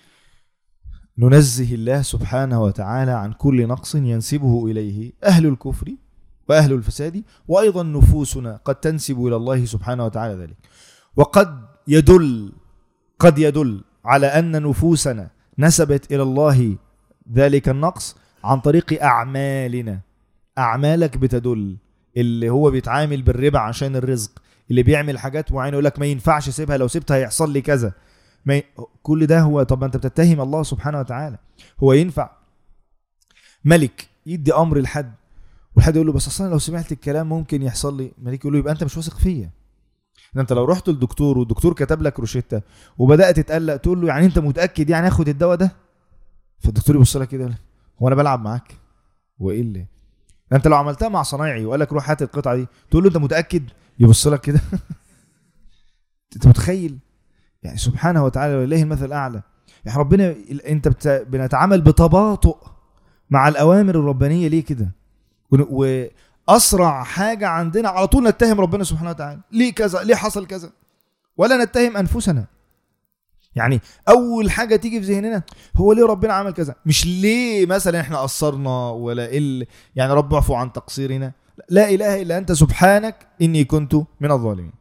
ننزه الله سبحانه وتعالى عن كل نقص ينسبه اليه اهل الكفر واهل الفساد وايضا نفوسنا قد تنسب الى الله سبحانه وتعالى ذلك وقد يدل قد يدل على ان نفوسنا نسبت الى الله ذلك النقص عن طريق اعمالنا اعمالك بتدل اللي هو بيتعامل بالربا عشان الرزق اللي بيعمل حاجات معينه يقول لك ما ينفعش اسيبها لو سبتها هيحصل لي كذا ما ي... كل ده هو طب ما انت بتتهم الله سبحانه وتعالى هو ينفع ملك يدي امر لحد والحد يقول له بس اصلا لو سمعت الكلام ممكن يحصل لي ملك يقول له يبقى انت مش واثق فيا ده انت لو رحت للدكتور والدكتور كتب لك روشته وبدات تتقلق تقول له يعني انت متاكد يعني اخد الدواء ده فالدكتور يبص لك كده يقول لك، هو انا بلعب معاك هو ايه اللي ده انت لو عملتها مع صنايعي وقال لك روح هات القطعه دي تقول له انت متاكد يبص لك كده انت متخيل يعني سبحانه وتعالى ولله المثل الاعلى يعني ربنا انت بت... بنتعامل بتباطؤ مع الاوامر الربانيه ليه كده ون- واسرع حاجه عندنا على طول نتهم ربنا سبحانه وتعالى ليه كذا ليه حصل كذا ولا نتهم انفسنا يعني اول حاجه تيجي في ذهننا هو ليه ربنا عمل كذا مش ليه مثلا احنا قصرنا ولا ال يعني رب اعفو عن تقصيرنا لا اله الا انت سبحانك اني كنت من الظالمين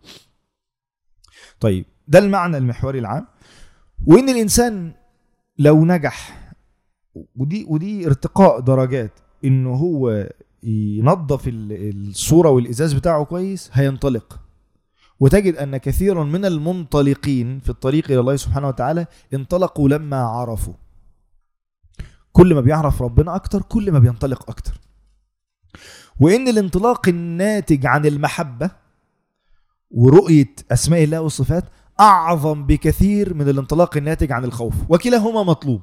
طيب ده المعنى المحوري العام وان الانسان لو نجح ودي ودي ارتقاء درجات انه هو ينظف ال- الصوره والازاز بتاعه كويس هينطلق وتجد ان كثيرا من المنطلقين في الطريق الى الله سبحانه وتعالى انطلقوا لما عرفوا كل ما بيعرف ربنا اكتر كل ما بينطلق اكتر وان الانطلاق الناتج عن المحبه ورؤيه اسماء الله والصفات اعظم بكثير من الانطلاق الناتج عن الخوف وكلاهما مطلوب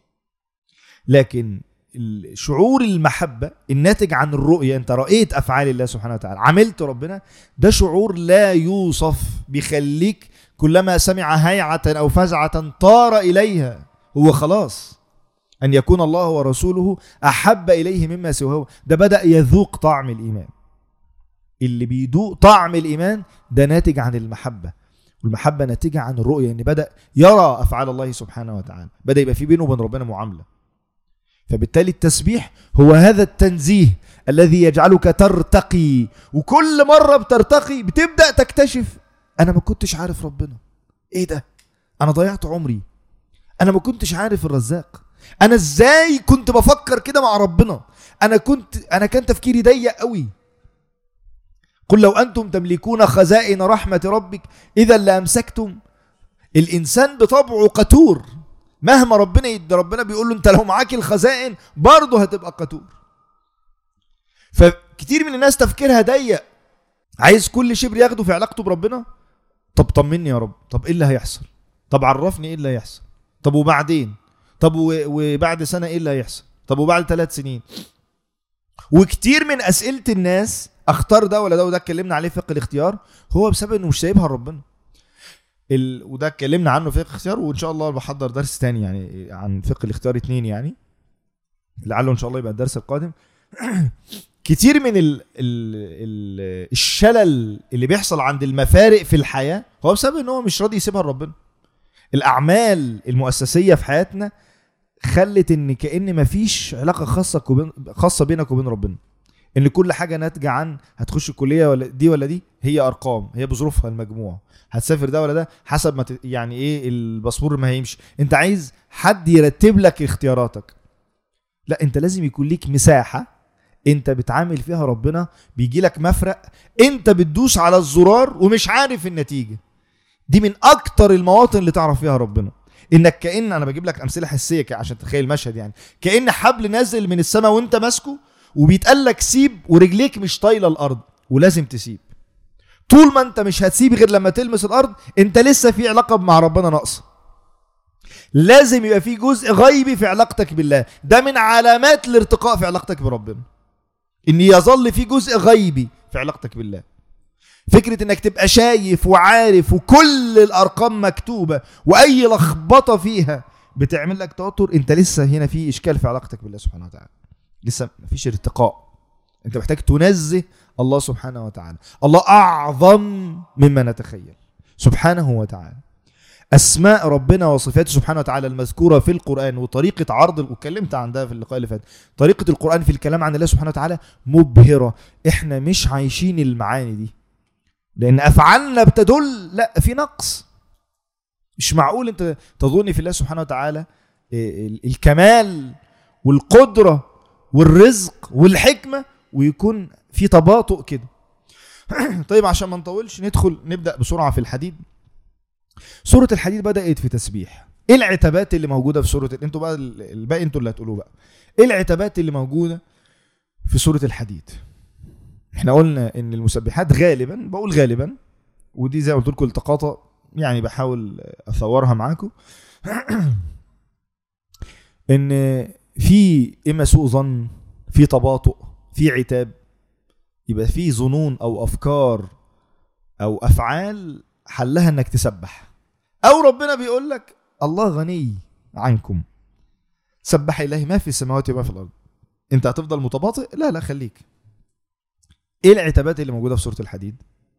لكن شعور المحبة الناتج عن الرؤية انت رأيت افعال الله سبحانه وتعالى عملت ربنا ده شعور لا يوصف بيخليك كلما سمع هيعة او فزعة طار اليها هو خلاص ان يكون الله ورسوله احب اليه مما سواه ده بدأ يذوق طعم الايمان اللي بيدوق طعم الايمان ده ناتج عن المحبة والمحبة ناتجة عن الرؤية ان بدأ يرى افعال الله سبحانه وتعالى بدأ يبقى في بينه وبين ربنا معاملة فبالتالي التسبيح هو هذا التنزيه الذي يجعلك ترتقي وكل مرة بترتقي بتبدأ تكتشف أنا ما كنتش عارف ربنا إيه ده أنا ضيعت عمري أنا ما كنتش عارف الرزاق أنا إزاي كنت بفكر كده مع ربنا أنا كنت أنا كان تفكيري ضيق قوي قل لو أنتم تملكون خزائن رحمة ربك إذا لأمسكتم الإنسان بطبعه قتور مهما ربنا يدي ربنا بيقول له أنت لو معاك الخزائن برضه هتبقى قتور فكتير من الناس تفكيرها ضيق عايز كل شبر ياخده في علاقته بربنا طب طمني يا رب طب ايه اللي هيحصل طب عرفني ايه اللي هيحصل طب وبعدين طب و- وبعد سنه ايه اللي هيحصل طب وبعد ثلاث سنين وكتير من اسئله الناس اختار ده ولا ده وده اتكلمنا عليه في فقه الاختيار هو بسبب انه مش سايبها لربنا ال... وده اتكلمنا عنه في فقه الاختيار وان شاء الله بحضر درس تاني يعني عن فقه الاختيار اتنين يعني لعله ان شاء الله يبقى الدرس القادم كتير من ال... ال... ال... الشلل اللي بيحصل عند المفارق في الحياه هو بسبب ان هو مش راضي يسيبها لربنا الاعمال المؤسسيه في حياتنا خلت ان كان مفيش علاقه خاصه وبين خاصه بينك وبين ربنا ان كل حاجه ناتجه عن هتخش الكليه ولا دي ولا دي هي ارقام هي بظروفها المجموع هتسافر ده ولا ده حسب ما ت... يعني ايه الباسبور ما هيمشي انت عايز حد يرتب لك اختياراتك لا انت لازم يكون ليك مساحه انت بتعامل فيها ربنا بيجي لك مفرق انت بتدوس على الزرار ومش عارف النتيجه دي من اكتر المواطن اللي تعرف فيها ربنا انك كان انا بجيب لك امثله حسيه كده عشان تتخيل المشهد يعني كان حبل نازل من السماء وانت ماسكه وبيتقال لك سيب ورجليك مش طايله الارض ولازم تسيب طول ما انت مش هتسيب غير لما تلمس الارض انت لسه في علاقه مع ربنا ناقصه لازم يبقى في جزء غيبي في علاقتك بالله ده من علامات الارتقاء في علاقتك بربنا ان يظل في جزء غيبي في علاقتك بالله فكرة انك تبقى شايف وعارف وكل الارقام مكتوبة واي لخبطة فيها بتعمل لك توتر انت لسه هنا في اشكال في علاقتك بالله سبحانه وتعالى لسه مفيش ارتقاء انت محتاج تنزه الله سبحانه وتعالى الله اعظم مما نتخيل سبحانه وتعالى اسماء ربنا وصفاته سبحانه وتعالى المذكوره في القران وطريقه عرض واتكلمت عن ده في اللقاء اللي فات طريقه القران في الكلام عن الله سبحانه وتعالى مبهره احنا مش عايشين المعاني دي لان افعالنا بتدل لا في نقص مش معقول انت تظن في الله سبحانه وتعالى ال- ال- الكمال والقدره والرزق والحكمه ويكون في تباطؤ كده طيب عشان ما نطولش ندخل نبدا بسرعه في الحديد سوره الحديد بدات في تسبيح ايه العتابات اللي موجوده في سوره انتوا بقى ال- الباقي انتوا اللي هتقولوه بقى ايه العتابات اللي موجوده في سوره الحديد احنا قلنا ان المسبحات غالبا بقول غالبا ودي زي ما قلت لكم التقاطه يعني بحاول اثورها معاكم ان في اما سوء ظن في تباطؤ في عتاب يبقى في ظنون او افكار او افعال حلها انك تسبح او ربنا بيقول لك الله غني عنكم سبح الله ما في السماوات وما في الارض انت هتفضل متباطئ لا لا خليك ايه العتابات اللي موجوده في سوره الحديد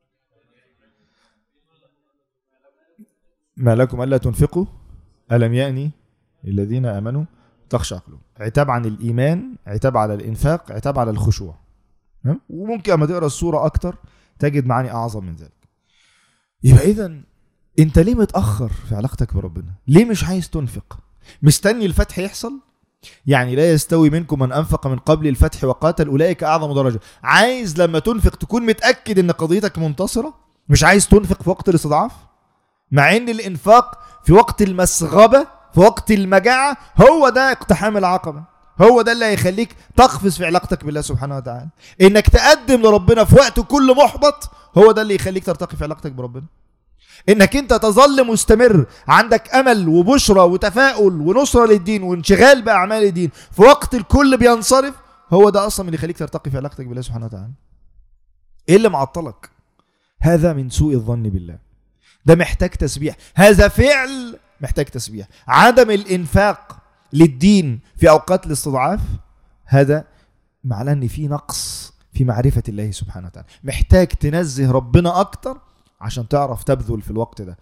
ما لكم الا تنفقوا الم يأني الذين امنوا تخشع قلوبهم عتاب عن الايمان عتاب على الانفاق عتاب على الخشوع تمام؟ وممكن اما تقرا السوره اكتر تجد معاني اعظم من ذلك يبقى اذا انت ليه متاخر في علاقتك بربنا ليه مش عايز تنفق مستني الفتح يحصل يعني لا يستوي منكم من انفق من قبل الفتح وقاتل اولئك اعظم درجه عايز لما تنفق تكون متاكد ان قضيتك منتصره مش عايز تنفق في وقت الاستضعاف مع ان الانفاق في وقت المسغبه في وقت المجاعه هو ده اقتحام العقبه هو ده اللي هيخليك تقفز في علاقتك بالله سبحانه وتعالى انك تقدم لربنا في وقت كل محبط هو ده اللي يخليك ترتقي في علاقتك بربنا انك انت تظل مستمر عندك امل وبشرى وتفاؤل ونصره للدين وانشغال باعمال الدين في وقت الكل بينصرف هو ده اصلا اللي يخليك ترتقي في علاقتك بالله سبحانه وتعالى ايه اللي معطلك هذا من سوء الظن بالله ده محتاج تسبيح هذا فعل محتاج تسبيح عدم الانفاق للدين في اوقات الاستضعاف هذا معناه ان في نقص في معرفه الله سبحانه وتعالى محتاج تنزه ربنا اكتر عشان تعرف تبذل في الوقت ده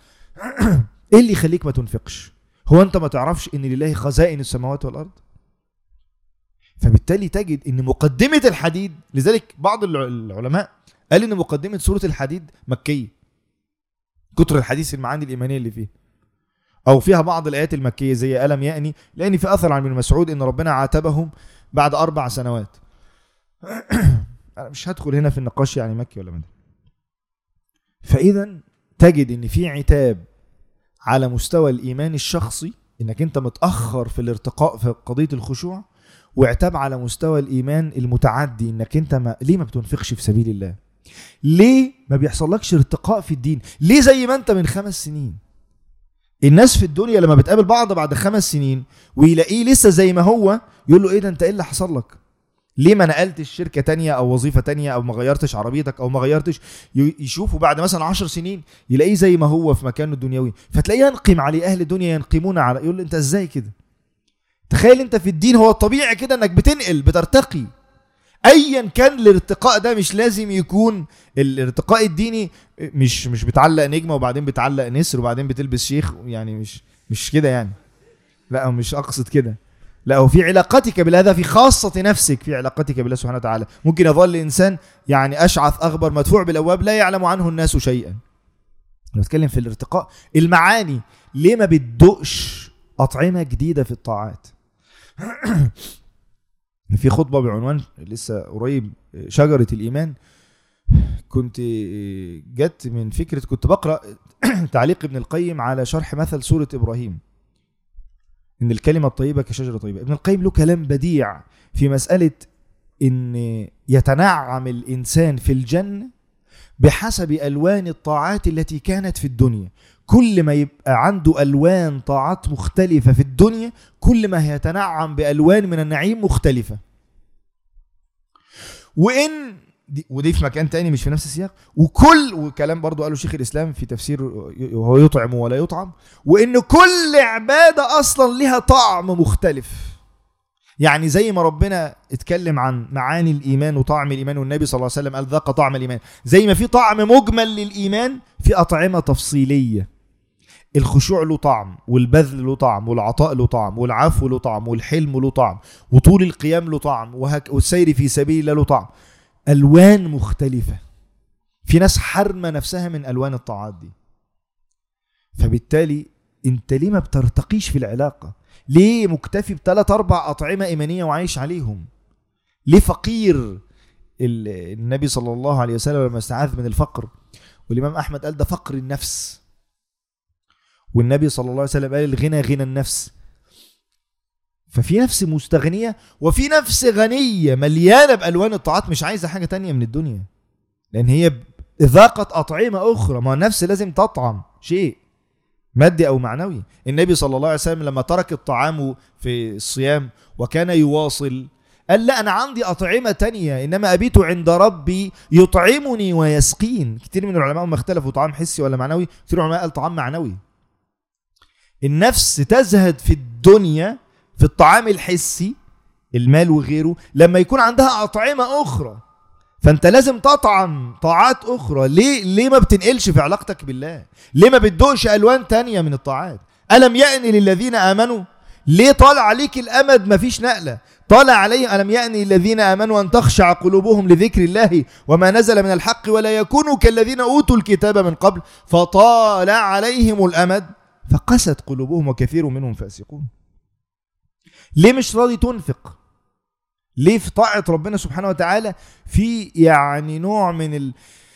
ايه اللي يخليك ما تنفقش هو انت ما تعرفش ان لله خزائن السماوات والارض فبالتالي تجد ان مقدمه الحديد لذلك بعض الع- العلماء قال ان مقدمه سوره الحديد مكيه كتر الحديث المعاني الايمانيه اللي فيها او فيها بعض الايات المكيه زي الم يأني لان في اثر عن ابن مسعود ان ربنا عاتبهم بعد اربع سنوات انا مش هدخل هنا في النقاش يعني مكي ولا مدني فاذا تجد ان في عتاب على مستوى الايمان الشخصي انك انت متاخر في الارتقاء في قضيه الخشوع وعتاب على مستوى الايمان المتعدي انك انت ما ليه ما بتنفقش في سبيل الله ليه ما بيحصلكش ارتقاء في الدين ليه زي ما انت من خمس سنين الناس في الدنيا لما بتقابل بعض بعد خمس سنين ويلاقيه لسه زي ما هو يقول له ايه ده انت ايه اللي حصل لك ليه ما نقلتش شركه تانية او وظيفه تانية او ما غيرتش عربيتك او ما غيرتش ي- يشوفه بعد مثلا عشر سنين يلاقيه زي ما هو في مكانه الدنيوي فتلاقيه ينقم عليه اهل الدنيا ينقمون على يقول له انت ازاي كده تخيل انت في الدين هو الطبيعي كده انك بتنقل بترتقي ايا كان الارتقاء ده مش لازم يكون الارتقاء الديني مش مش بتعلق نجمه وبعدين بتعلق نسر وبعدين بتلبس شيخ يعني مش مش كده يعني لا هو مش اقصد كده لا هو في علاقتك بالله هذا في خاصة نفسك في علاقتك بالله سبحانه وتعالى ممكن يظل إنسان يعني أشعث أغبر مدفوع بالأبواب لا يعلم عنه الناس شيئا أنا بتكلم في الارتقاء المعاني ليه ما بتدقش أطعمة جديدة في الطاعات في خطبة بعنوان لسه قريب شجرة الإيمان كنت جت من فكرة كنت بقرأ تعليق ابن القيم على شرح مثل سورة إبراهيم ان الكلمه الطيبه كشجره طيبه ابن القيم له كلام بديع في مساله ان يتنعم الانسان في الجنه بحسب الوان الطاعات التي كانت في الدنيا كل ما يبقى عنده الوان طاعات مختلفه في الدنيا كل ما هيتنعم بالوان من النعيم مختلفه وان دي ودي في مكان تاني مش في نفس السياق وكل وكلام برضو قاله شيخ الاسلام في تفسير وهو يطعم ولا يطعم وان كل عباده اصلا لها طعم مختلف يعني زي ما ربنا اتكلم عن معاني الايمان وطعم الايمان والنبي صلى الله عليه وسلم قال ذاق طعم الايمان زي ما في طعم مجمل للايمان في اطعمه تفصيليه الخشوع له طعم والبذل له طعم والعطاء له طعم والعفو له طعم والحلم له طعم وطول القيام له طعم وهك والسير في سبيل الله له طعم الوان مختلفه في ناس حرمه نفسها من الوان الطاعات دي فبالتالي انت ليه ما بترتقيش في العلاقه ليه مكتفي بثلاث اربع اطعمه ايمانيه وعايش عليهم ليه فقير ال- النبي صلى الله عليه وسلم لما استعاذ من الفقر والامام احمد قال ده فقر النفس والنبي صلى الله عليه وسلم قال الغنى غنى النفس ففي نفس مستغنية وفي نفس غنية مليانة بألوان الطاعات مش عايزة حاجة تانية من الدنيا لأن هي ب- ذاقت أطعمة أخرى ما النفس لازم تطعم شيء مادي أو معنوي النبي صلى الله عليه وسلم لما ترك الطعام في الصيام وكان يواصل قال لا أنا عندي أطعمة تانية إنما أبيت عند ربي يطعمني ويسقين كتير من العلماء ما اختلفوا طعام حسي ولا معنوي كتير من العلماء قال طعام معنوي النفس تزهد في الدنيا في الطعام الحسي المال وغيره لما يكون عندها أطعمة أخرى فأنت لازم تطعم طاعات أخرى ليه ليه ما بتنقلش في علاقتك بالله ليه ما بتدوقش ألوان تانية من الطاعات ألم يأن للذين آمنوا ليه طال عليك الأمد ما فيش نقلة طال عليهم ألم يأن للذين آمنوا أن تخشع قلوبهم لذكر الله وما نزل من الحق ولا يكونوا كالذين أوتوا الكتاب من قبل فطال عليهم الأمد فقست قلوبهم وكثير منهم فاسقون ليه مش راضي تنفق ليه في طاعة ربنا سبحانه وتعالى في يعني نوع من ال-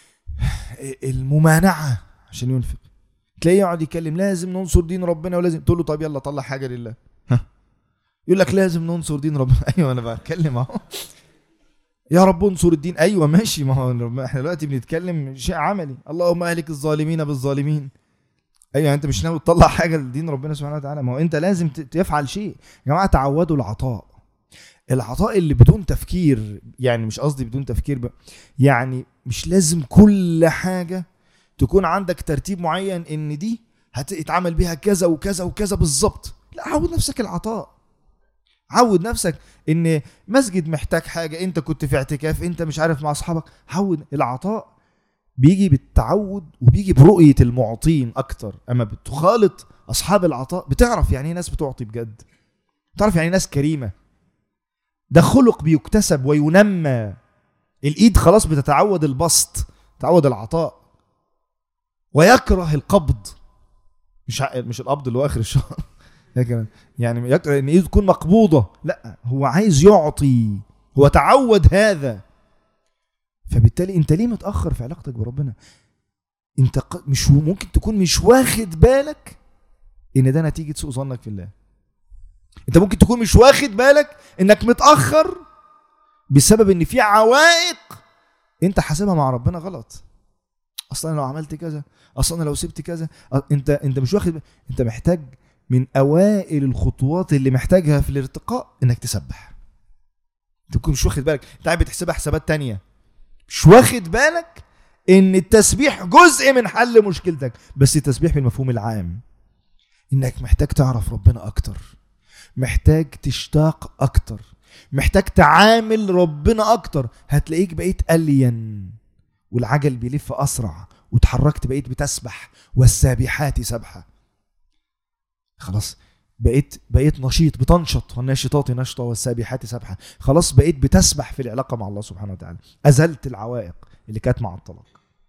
الممانعة عشان ينفق تلاقيه يقعد يتكلم لازم ننصر دين ربنا ولازم تقول له طب يلا طلع حاجة لله ها. يقول لك لازم ننصر دين ربنا ايوه انا بتكلم اهو يا رب انصر الدين ايوه ماشي ما هو احنا دلوقتي بنتكلم شيء عملي اللهم اهلك الظالمين بالظالمين ايوه انت مش ناوي تطلع حاجه لدين ربنا سبحانه وتعالى ما هو انت لازم ت- تفعل شيء يا جماعه تعودوا العطاء العطاء اللي بدون تفكير يعني مش قصدي بدون تفكير ب... يعني مش لازم كل حاجه تكون عندك ترتيب معين ان دي هتتعمل بيها كذا وكذا وكذا بالظبط لا عود نفسك العطاء عود نفسك ان مسجد محتاج حاجه انت كنت في اعتكاف انت مش عارف مع اصحابك عود العطاء بيجي بالتعود وبيجي برؤيه المعطين اكتر اما بتخالط اصحاب العطاء بتعرف يعني ايه ناس بتعطي بجد بتعرف يعني ايه ناس كريمه ده خلق بيكتسب وينمى الايد خلاص بتتعود البسط تعود العطاء ويكره القبض مش ع- مش القبض اللي هو اخر الشهر لكن يعني يكره ان ايده تكون مقبوضه لا هو عايز يعطي هو تعود هذا فبالتالي انت ليه متاخر في علاقتك بربنا انت ق- مش ممكن تكون مش واخد بالك ان ده نتيجه سوء ظنك في الله انت ممكن تكون مش واخد بالك انك متاخر بسبب ان في عوائق انت حاسبها مع ربنا غلط اصلا لو عملت كذا اصلا لو سبت كذا أ- انت انت مش واخد ب- انت محتاج من اوائل الخطوات اللي محتاجها في الارتقاء انك تسبح تكون مش واخد بالك انت قاعد بتحسبها حسابات تانية مش واخد بالك ان التسبيح جزء من حل مشكلتك بس التسبيح بالمفهوم العام انك محتاج تعرف ربنا اكتر محتاج تشتاق اكتر محتاج تعامل ربنا اكتر هتلاقيك بقيت الين والعجل بيلف اسرع وتحركت بقيت بتسبح والسابحات سبحه خلاص بقيت بقيت نشيط بتنشط والناشطات نشطه والسابحات سبحه خلاص بقيت بتسبح في العلاقه مع الله سبحانه وتعالى ازلت العوائق اللي كانت مع الطلاق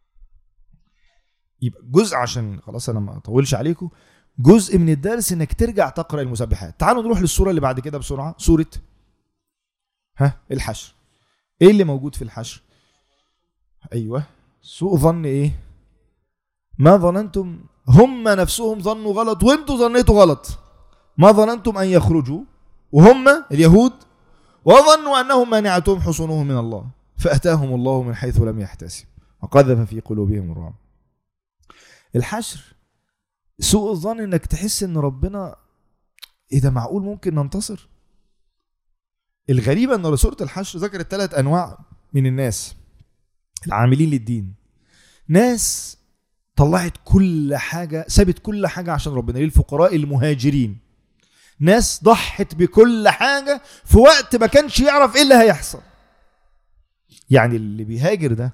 يبقى جزء عشان خلاص انا ما اطولش عليكم جزء من الدرس انك ترجع تقرا المسبحات تعالوا نروح للصوره اللي بعد كده بسرعه سوره ها الحشر ايه اللي موجود في الحشر ايوه سوء ظن ايه ما ظننتم هم نفسهم ظنوا غلط وانتوا ظنيتوا غلط ما ظننتم ان يخرجوا وهم اليهود وظنوا انهم مانعتهم حصونهم من الله فاتاهم الله من حيث لم يحتسب وقذف في قلوبهم الرعب الحشر سوء الظن انك تحس ان ربنا ايه ده معقول ممكن ننتصر الغريبه ان سوره الحشر ذكرت ثلاث انواع من الناس العاملين للدين ناس طلعت كل حاجه سابت كل حاجه عشان ربنا للفقراء المهاجرين ناس ضحت بكل حاجه في وقت ما كانش يعرف ايه اللي هيحصل يعني اللي بيهاجر ده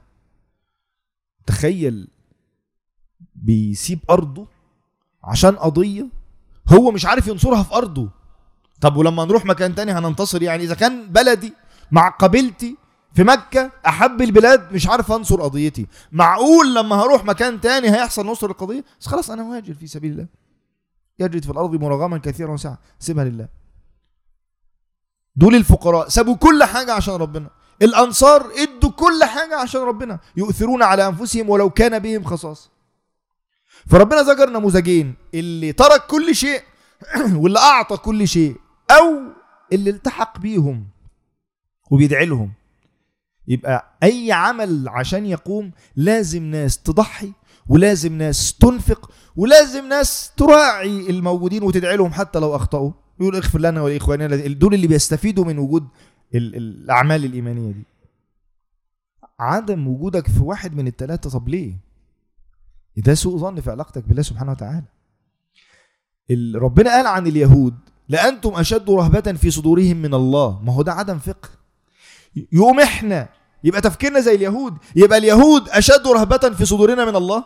تخيل بيسيب ارضه عشان قضيه هو مش عارف ينصرها في ارضه طب ولما نروح مكان تاني هننتصر يعني اذا كان بلدي مع قبيلتي في مكة أحب البلاد مش عارف أنصر قضيتي معقول لما هروح مكان تاني هيحصل نصر القضية بس خلاص أنا مهاجر في سبيل الله يجد في الأرض مرغما كثيرا وسعة سيبها لله دول الفقراء سابوا كل حاجة عشان ربنا الأنصار ادوا كل حاجة عشان ربنا يؤثرون على أنفسهم ولو كان بهم خصاصة فربنا ذكر نموذجين اللي ترك كل شيء واللي أعطى كل شيء أو اللي التحق بيهم وبيدعي لهم يبقى أي عمل عشان يقوم لازم ناس تضحي ولازم ناس تنفق ولازم ناس تراعي الموجودين وتدعي لهم حتى لو أخطأوا يقول اغفر لنا ولإخواننا الذين- دول اللي بيستفيدوا من وجود ال- ال- الأعمال الإيمانية دي عدم وجودك في واحد من الثلاثة طب ليه؟ ده سوء ظن في علاقتك بالله سبحانه وتعالى ال- ربنا قال عن اليهود لأنتم أشد رهبة في صدورهم من الله ما هو ده عدم فقه يقوم احنا يبقى تفكيرنا زي اليهود يبقى اليهود أشد رهبة في صدورنا من الله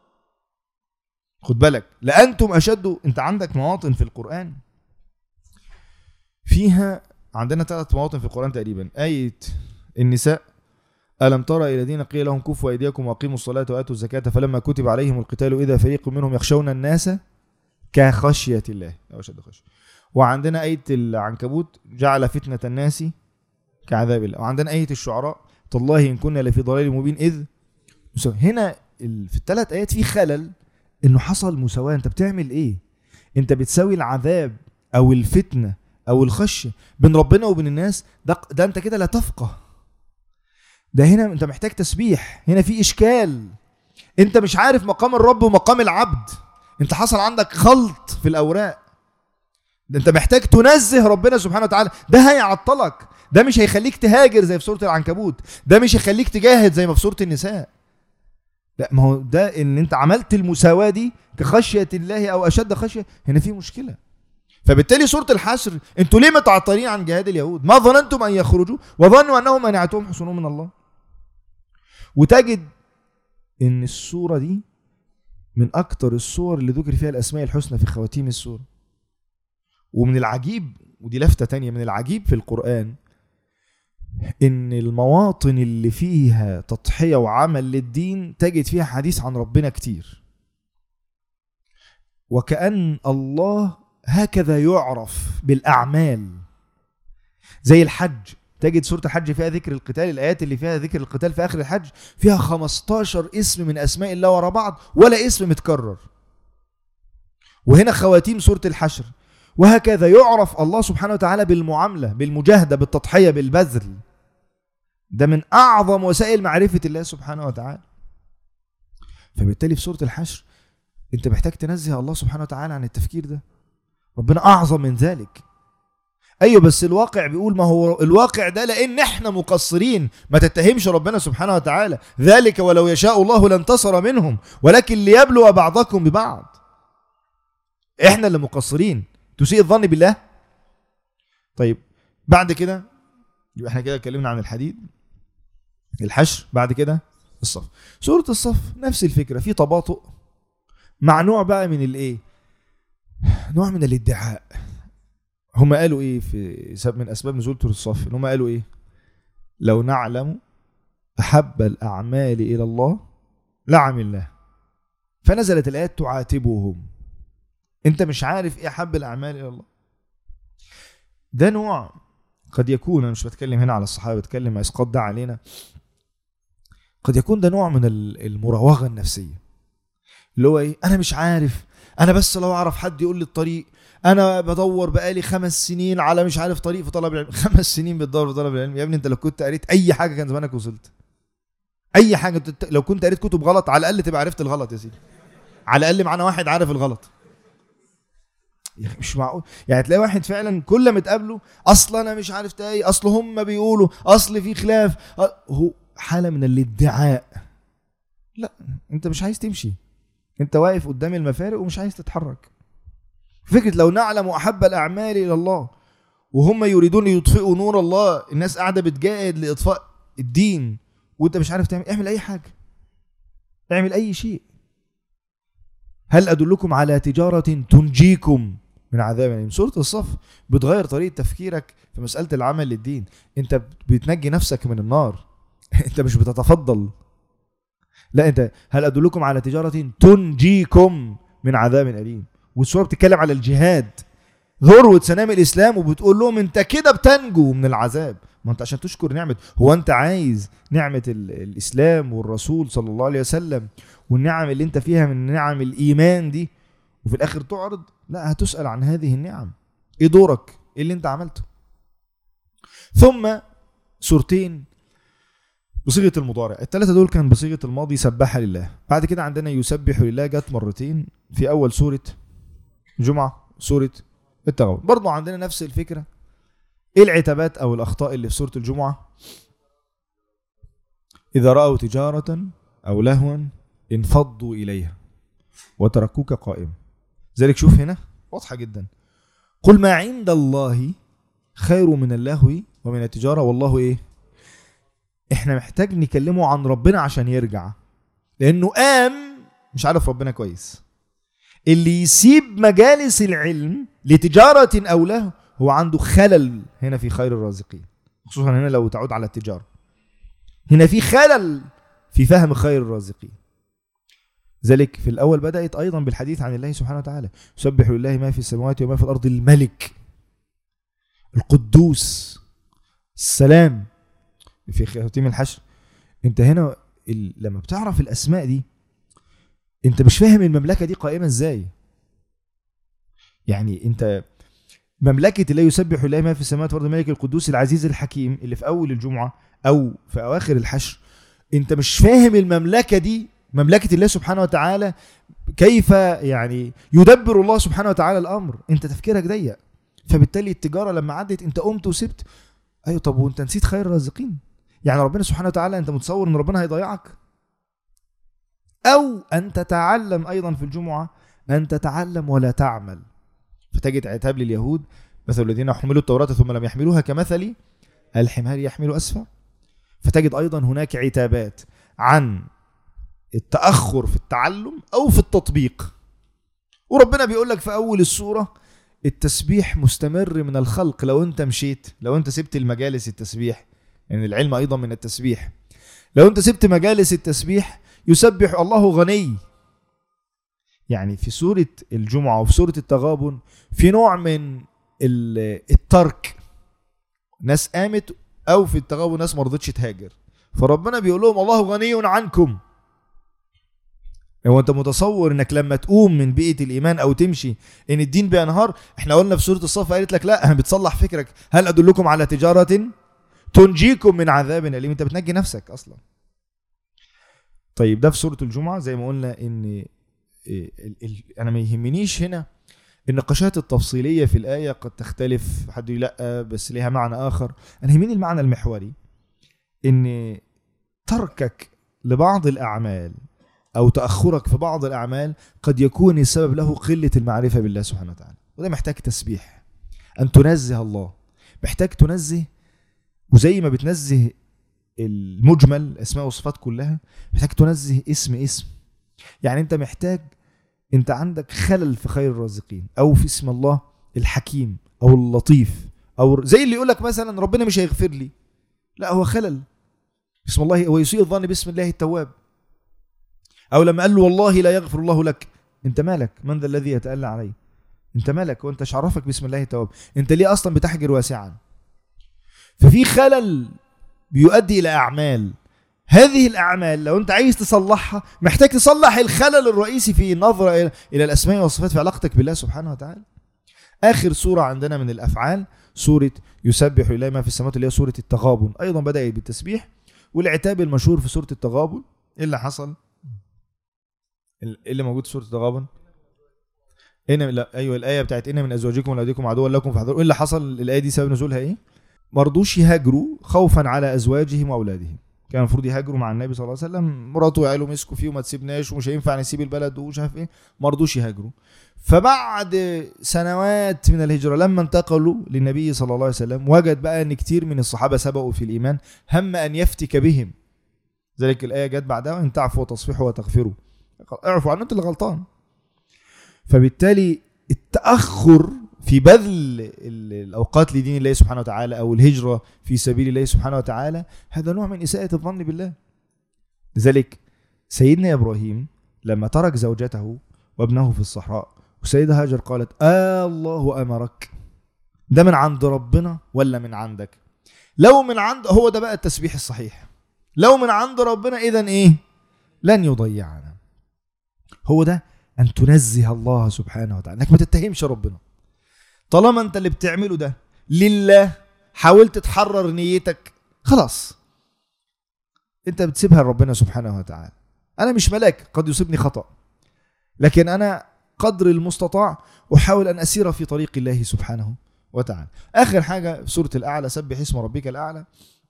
خد بالك لأنتم أشد أنت عندك مواطن في القرآن فيها عندنا ثلاث مواطن في القرآن تقريبا آية النساء ألم ترى إلى الذين قيل لهم كفوا أيديكم وأقيموا الصلاة وآتوا الزكاة فلما كتب عليهم القتال إذا فريق منهم يخشون الناس كخشية الله أو أشد خشية وعندنا آية العنكبوت جعل فتنة الناس كعذاب الله وعندنا آية الشعراء تالله إن كنا لفي ضلال مبين إذ مساواة. هنا ال- في الثلاث آيات في خلل إنه حصل مساواة أنت بتعمل إيه؟ أنت بتساوي العذاب أو الفتنة أو الخشية بين ربنا وبين الناس ده ده أنت كده لا تفقه ده هنا انت محتاج تسبيح هنا في اشكال انت مش عارف مقام الرب ومقام العبد انت حصل عندك خلط في الاوراق ده انت محتاج تنزه ربنا سبحانه وتعالى ده هيعطلك ده مش هيخليك تهاجر زي في سوره العنكبوت ده مش هيخليك تجاهد زي ما في سوره النساء لا ما هو ده ان انت عملت المساواه دي كخشيه الله او اشد خشيه هنا في مشكله فبالتالي سوره الحشر انتوا ليه متعطلين عن جهاد اليهود ما ظننتم ان يخرجوا وظنوا انهم منعتهم حصونهم من الله وتجد ان السوره دي من اكتر السور اللي ذكر فيها الاسماء الحسنى في خواتيم السوره ومن العجيب ودي لفتة تانية من العجيب في القرآن ان المواطن اللي فيها تضحيه وعمل للدين تجد فيها حديث عن ربنا كتير وكأن الله هكذا يعرف بالأعمال زي الحج تجد سورة الحج فيها ذكر القتال الآيات اللي فيها ذكر القتال في آخر الحج فيها 15 اسم من أسماء الله ورا بعض ولا اسم متكرر وهنا خواتيم سورة الحشر وهكذا يعرف الله سبحانه وتعالى بالمعاملة بالمجاهدة بالتضحية بالبذل ده من أعظم وسائل معرفة الله سبحانه وتعالى فبالتالي في سورة الحشر انت محتاج تنزه الله سبحانه وتعالى عن التفكير ده ربنا أعظم من ذلك ايوه بس الواقع بيقول ما هو الواقع ده لان احنا مقصرين ما تتهمش ربنا سبحانه وتعالى ذلك ولو يشاء الله لانتصر منهم ولكن ليبلو بعضكم ببعض احنا اللي مقصرين تسيء الظن بالله طيب بعد كده يبقى احنا كده اتكلمنا عن الحديد الحشر بعد كده الصف سورة الصف نفس الفكرة في تباطؤ مع نوع بقى من الايه نوع من الادعاء هم قالوا ايه في سبب من اسباب نزول سورة الصف ان هم قالوا ايه لو نعلم احب الاعمال الى الله لعملناه فنزلت الايات تعاتبهم انت مش عارف ايه احب الاعمال الى الله ده نوع قد يكون انا مش بتكلم هنا على الصحابه بتكلم اسقاط ده علينا قد يكون ده نوع من ال- المراوغه النفسيه اللي هو ايه انا مش عارف انا بس لو اعرف حد يقول لي الطريق انا بدور بقالي خمس سنين على مش عارف طريق في طلب العلم خمس سنين بتدور في طلب العلم يا ابني انت لو كنت قريت اي حاجه كان زمانك وصلت اي حاجه انت لو كنت قريت كتب غلط على الاقل تبقى عرفت الغلط يا سيدي على الاقل معانا واحد عارف الغلط يا اخي مش معقول يعني تلاقي واحد فعلا كل ما تقابله اصل انا مش عارف ايه اصل هم بيقولوا اصل في خلاف أ- هو حاله من الادعاء لا انت مش عايز تمشي انت واقف قدام المفارق ومش عايز تتحرك فكره لو نعلم احب الاعمال الى الله وهم يريدون يطفئوا نور الله الناس قاعده بتجاهد لاطفاء الدين وانت مش عارف تعمل اعمل اي حاجه اعمل اي شيء هل ادلكم على تجاره تنجيكم من عذاب أليم سورة الصف بتغير طريقة تفكيرك في مسألة العمل للدين انت بتنجي نفسك من النار انت مش بتتفضل لا انت هل ادلكم على تجارة تنجيكم من عذاب أليم والسورة بتتكلم على الجهاد ذروة سنام الإسلام وبتقول لهم انت كده بتنجو من العذاب ما انت عشان تشكر نعمة هو انت عايز نعمة ال- الإسلام والرسول صلى الله عليه وسلم والنعم اللي انت فيها من نعم الإيمان دي وفي الآخر تعرض لا هتسأل عن هذه النعم ايه دورك ايه اللي انت عملته ثم سورتين بصيغة المضارع الثلاثة دول كان بصيغة الماضي سبح لله بعد كده عندنا يسبح لله جت مرتين في أول سورة جمعة سورة التغابن برضو عندنا نفس الفكرة ايه العتابات أو الأخطاء اللي في سورة الجمعة إذا رأوا تجارة أو لهوا انفضوا إليها وتركوك قائما ذلك شوف هنا واضحة جدا قل ما عند الله خير من اللهو ومن التجارة والله ايه احنا محتاج نكلمه عن ربنا عشان يرجع لانه قام مش عارف ربنا كويس اللي يسيب مجالس العلم لتجارة او له هو عنده خلل هنا في خير الرازقين خصوصا هنا لو تعود على التجارة هنا في خلل في فهم خير الرازقين ذلك في الأول بدأت أيضا بالحديث عن الله سبحانه وتعالى يسبح لله ما في السماوات وما في الأرض الملك القدوس السلام في خواتيم الحشر انت هنا ال... لما بتعرف الأسماء دي انت مش فاهم المملكة دي قائمة ازاي يعني انت مملكة الله يسبح لله ما في السماوات والأرض الملك القدوس العزيز الحكيم اللي في أول الجمعة أو في أواخر الحشر انت مش فاهم المملكة دي مملكة الله سبحانه وتعالى كيف يعني يدبر الله سبحانه وتعالى الأمر انت تفكيرك ضيق فبالتالي التجارة لما عدت انت قمت وسبت ايوه طب وانت نسيت خير الرازقين يعني ربنا سبحانه وتعالى انت متصور ان ربنا هيضيعك او ان تتعلم ايضا في الجمعة ان تتعلم ولا تعمل فتجد عتاب لليهود مثل الذين حملوا التوراة ثم لم يحملوها كمثل الحمار يحمل أسفل فتجد أيضا هناك عتابات عن التأخر في التعلم أو في التطبيق وربنا بيقول لك في أول السورة التسبيح مستمر من الخلق لو أنت مشيت لو أنت سبت المجالس التسبيح يعني العلم ايضا من التسبيح لو انت سبت مجالس التسبيح يسبح الله غني يعني في سورة الجمعة وفي سورة التغابن في نوع من ال- الترك ناس قامت او في التغابن ناس ما رضتش تهاجر فربنا بيقول لهم الله غني عنكم هو انت متصور انك لما تقوم من بيئه الايمان او تمشي ان الدين بينهار احنا قلنا في سوره الصف قالت لك لا بتصلح فكرك هل ادلكم على تجاره تنجيكم من عذاب اليم انت بتنجي نفسك اصلا طيب ده في سوره الجمعه زي ما قلنا ان إيه، ال- ال- انا ما يهمنيش هنا النقاشات التفصيليه في الايه قد تختلف حد يقول لا بس ليها معنى اخر انا يهمني المعنى المحوري ان تركك لبعض الاعمال او تاخرك في بعض الاعمال قد يكون السبب له قله المعرفه بالله سبحانه وتعالى وده محتاج تسبيح ان تنزه الله محتاج تنزه وزي ما بتنزه المجمل الاسماء والصفات كلها محتاج تنزه اسم اسم يعني انت محتاج انت عندك خلل في خير الرازقين او في اسم الله الحكيم او اللطيف او زي اللي يقول لك مثلا ربنا مش هيغفر لي لا هو خلل اسم الله ويسيء الظن باسم الله التواب او لما قال له والله لا يغفر الله لك انت مالك من ذا الذي يتألى عليه انت مالك وانت إيش عرفك بسم الله التواب انت ليه اصلا بتحجر واسعا ففي خلل بيؤدي الى اعمال هذه الاعمال لو انت عايز تصلحها محتاج تصلح الخلل الرئيسي في النظره الى إلى الاسماء والصفات في علاقتك بالله سبحانه وتعالى اخر سوره عندنا من الافعال سوره يسبح لله ما في السماوات اللي هي سوره التغابن ايضا بدات بالتسبيح والعتاب المشهور في سوره التغابن ايه اللي حصل ال- ايه اللي موجود في سوره التغابن ان لا ايوه الايه بتاعت ان من ازواجكم واولادكم عدوا لكم فاحذروا ايه اللي حصل الايه دي سبب نزولها ايه ما رضوش يهاجروا خوفا على ازواجهم واولادهم كان المفروض يهاجروا مع النبي صلى الله عليه وسلم مراته وعياله مسكوا فيه وما تسيبناش ومش هينفع نسيب البلد ومش عارف ايه ما رضوش يهاجروا فبعد سنوات من الهجره لما انتقلوا للنبي صلى الله عليه وسلم وجد بقى ان كتير من الصحابه سبقوا في الايمان هم ان يفتك بهم ذلك الايه جت بعدها ان تعفوا وتصفحوا وتغفروا اعرفوا عنه انت اللي غلطان فبالتالي التاخر في بذل ال- الاوقات لدين الله سبحانه وتعالى او الهجره في سبيل الله سبحانه وتعالى هذا نوع من اساءه الظن بالله لذلك سيدنا ابراهيم لما ترك زوجته وابنه في الصحراء وسيدة هاجر قالت آه الله امرك ده من عند ربنا ولا من عندك لو من عند هو ده بقى التسبيح الصحيح لو من عند ربنا اذا ايه لن يضيعنا هو ده ان تنزه الله سبحانه وتعالى انك ما تتهمش ربنا طالما انت اللي بتعمله ده لله حاولت تحرر نيتك خلاص انت بتسيبها لربنا سبحانه وتعالى انا مش ملاك قد يصيبني خطأ لكن انا قدر المستطاع احاول ان اسير في طريق الله سبحانه وتعالى اخر حاجه في سوره الاعلى سبح اسم ربك الاعلى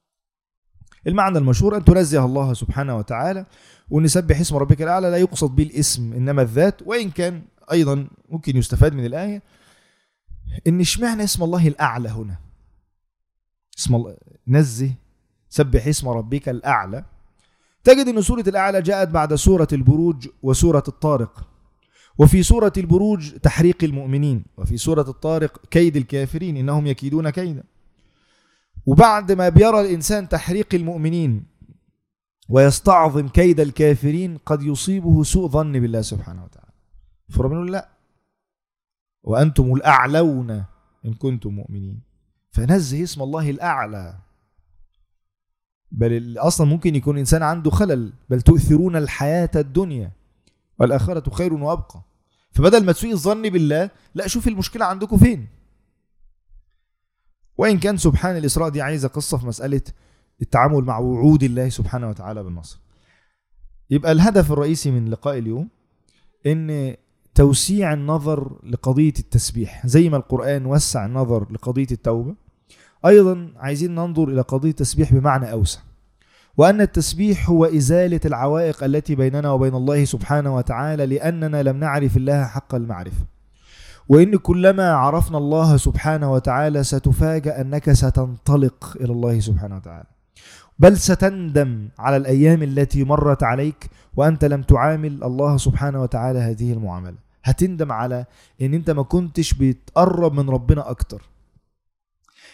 المعنى المشهور ان تنزه الله سبحانه وتعالى وان سبح اسم ربك الاعلى لا يقصد به الاسم انما الذات وان كان ايضا ممكن يستفاد من الايه ان اشمعنى اسم الله الاعلى هنا اسم الله نزه سبح اسم ربك الاعلى تجد ان سوره الاعلى جاءت بعد سوره البروج وسوره الطارق وفي سوره البروج تحريق المؤمنين وفي سوره الطارق كيد الكافرين انهم يكيدون كيدا وبعد ما بيرى الانسان تحريق المؤمنين ويستعظم كيد الكافرين قد يصيبه سوء ظن بالله سبحانه وتعالى فربنا يقول لا وأنتم الأعلون إن كنتم مؤمنين فنزه اسم الله الأعلى بل ال- أصلا ممكن يكون إنسان عنده خلل بل تؤثرون الحياة الدنيا والآخرة خير وأبقى فبدل ما تسوء الظن بالله لا شوف المشكلة عندكم فين وإن كان سبحان الإسراء دي عايزة قصة في مسألة التعامل مع وعود الله سبحانه وتعالى بالنصر يبقى الهدف الرئيسي من لقاء اليوم ان توسيع النظر لقضية التسبيح زي ما القرآن وسع النظر لقضية التوبة أيضا عايزين ننظر إلى قضية التسبيح بمعنى أوسع وأن التسبيح هو إزالة العوائق التي بيننا وبين الله سبحانه وتعالى لأننا لم نعرف الله حق المعرفة وإن كلما عرفنا الله سبحانه وتعالى ستفاجأ أنك ستنطلق إلى الله سبحانه وتعالى بل ستندم على الأيام التي مرت عليك وأنت لم تعامل الله سبحانه وتعالى هذه المعاملة هتندم على ان انت ما كنتش بتقرب من ربنا اكتر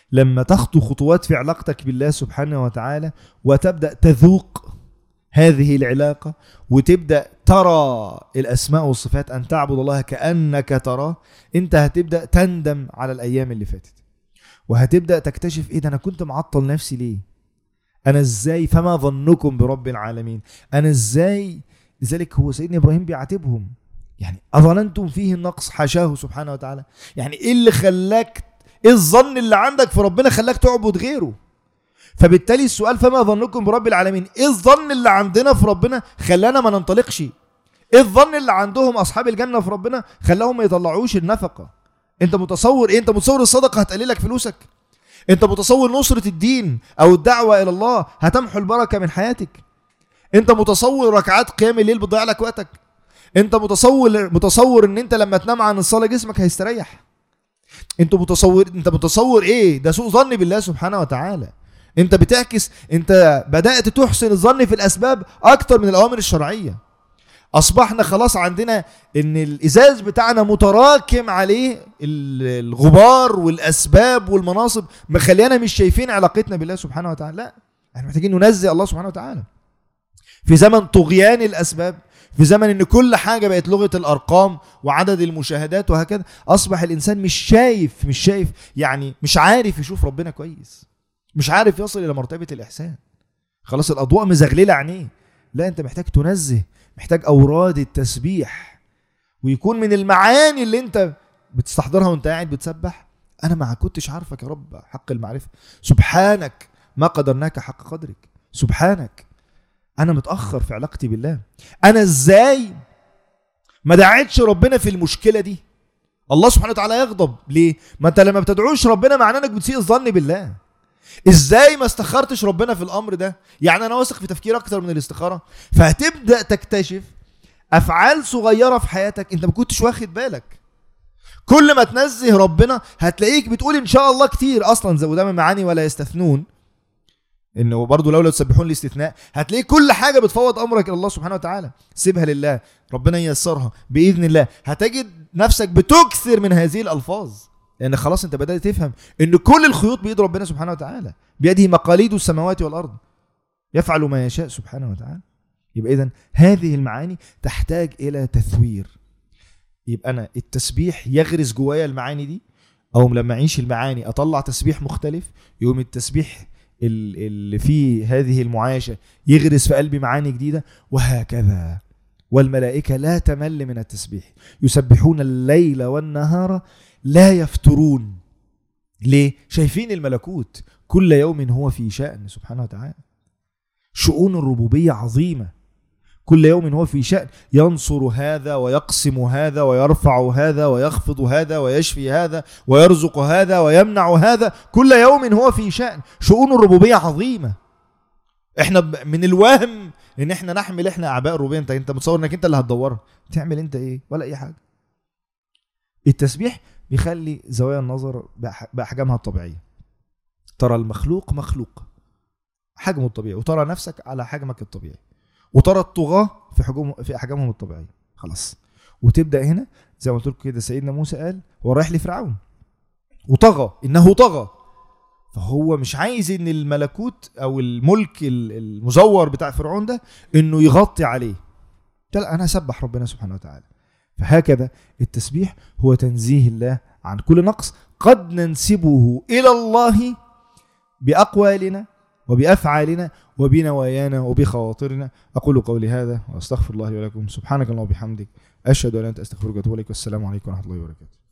لما تخطو خطوات في علاقتك بالله سبحانه وتعالى وتبدا تذوق هذه العلاقه وتبدا ترى الاسماء والصفات ان تعبد الله كانك تراه انت هتبدا تندم على الايام اللي فاتت وهتبدا تكتشف ايه ده انا كنت معطل نفسي ليه انا ازاي فما ظنكم برب العالمين انا ازاي لذلك هو سيدنا ابراهيم بيعاتبهم يعني اظننتم فيه النقص حاشاه سبحانه وتعالى يعني ايه اللي خلاك ايه الظن اللي عندك في ربنا خلاك تعبد غيره فبالتالي السؤال فما ظنكم برب العالمين ايه الظن اللي عندنا في ربنا خلانا ما ننطلقش ايه الظن اللي عندهم اصحاب الجنه في ربنا خلاهم ما يطلعوش النفقه انت متصور ايه انت متصور الصدقه هتقلل لك فلوسك انت متصور نصره الدين او الدعوه الى الله هتمحو البركه من حياتك انت متصور ركعات قيام الليل بتضيع لك وقتك انت متصور متصور ان انت لما تنام عن الصلاه جسمك هيستريح انت متصور انت متصور ايه ده سوء ظن بالله سبحانه وتعالى انت بتعكس انت بدات تحسن الظن في الاسباب اكتر من الاوامر الشرعيه اصبحنا خلاص عندنا ان الازاز بتاعنا متراكم عليه ال- الغبار والاسباب والمناصب مخلينا مش شايفين علاقتنا بالله سبحانه وتعالى لا احنا محتاجين ننزه الله سبحانه وتعالى في زمن طغيان الاسباب في زمن ان كل حاجه بقت لغه الارقام وعدد المشاهدات وهكذا اصبح الانسان مش شايف مش شايف يعني مش عارف يشوف ربنا كويس مش عارف يصل الى مرتبه الاحسان خلاص الاضواء مزغلله عينيه لا انت محتاج تنزه محتاج اوراد التسبيح ويكون من المعاني اللي انت بتستحضرها وانت قاعد بتسبح انا ما كنتش عارفك يا رب حق المعرفه سبحانك ما قدرناك حق قدرك سبحانك انا متاخر في علاقتي بالله انا ازاي ما دعيتش ربنا في المشكله دي الله سبحانه وتعالى يغضب ليه ما انت لما بتدعوش ربنا معناه انك بتسيء الظن بالله ازاي ما استخرتش ربنا في الامر ده يعني انا واثق في تفكير اكتر من الاستخاره فهتبدا تكتشف افعال صغيره في حياتك انت ما كنتش واخد بالك كل ما تنزه ربنا هتلاقيك بتقول ان شاء الله كتير اصلا زي وده من معاني ولا يستثنون انه برضه لولا تسبحون الاستثناء هتلاقي كل حاجه بتفوض امرك الى الله سبحانه وتعالى سيبها لله ربنا ييسرها باذن الله هتجد نفسك بتكثر من هذه الالفاظ لان خلاص انت بدات تفهم ان كل الخيوط بيد ربنا سبحانه وتعالى بيده مقاليد السماوات والارض يفعل ما يشاء سبحانه وتعالى يبقى اذا هذه المعاني تحتاج الى تثوير يبقى انا التسبيح يغرس جوايا المعاني دي او لما اعيش المعاني اطلع تسبيح مختلف يقوم التسبيح ال- اللي فيه هذه المعايشه يغرس في قلبي معاني جديده وهكذا والملائكه لا تمل من التسبيح يسبحون الليل والنهار لا يفترون ليه شايفين الملكوت كل يوم هو في شأن سبحانه وتعالى شؤون الربوبية عظيمة كل يوم هو في شأن ينصر هذا ويقسم هذا ويرفع هذا ويخفض هذا ويشفي هذا ويرزق هذا ويمنع هذا كل يوم هو في شأن شؤون الربوبية عظيمة احنا ب- من الوهم ان احنا نحمل احنا اعباء الربوبيه انت انت متصور انك انت اللي هتدورها تعمل انت ايه ولا اي حاجه التسبيح بيخلي زوايا النظر بأح- باحجامها الطبيعيه ترى المخلوق مخلوق حجمه الطبيعي وترى نفسك على حجمك الطبيعي وترى الطغاة في حجوم في احجامهم الطبيعيه خلاص وتبدا هنا زي ما قلت لكم كده سيدنا موسى قال هو رايح لفرعون وطغى انه طغى فهو مش عايز ان الملكوت او الملك ال- المزور بتاع فرعون ده انه يغطي عليه لا انا اسبح ربنا سبحانه وتعالى فهكذا التسبيح هو تنزيه الله عن كل نقص قد ننسبه الى الله باقوالنا وبافعالنا وبنوايانا وبخواطرنا اقول قولي هذا واستغفر الله لي ولكم سبحانك اللهم وبحمدك اشهد ان لا اله الا انت استغفرك واتوب اليك والسلام عليكم ورحمه الله وبركاته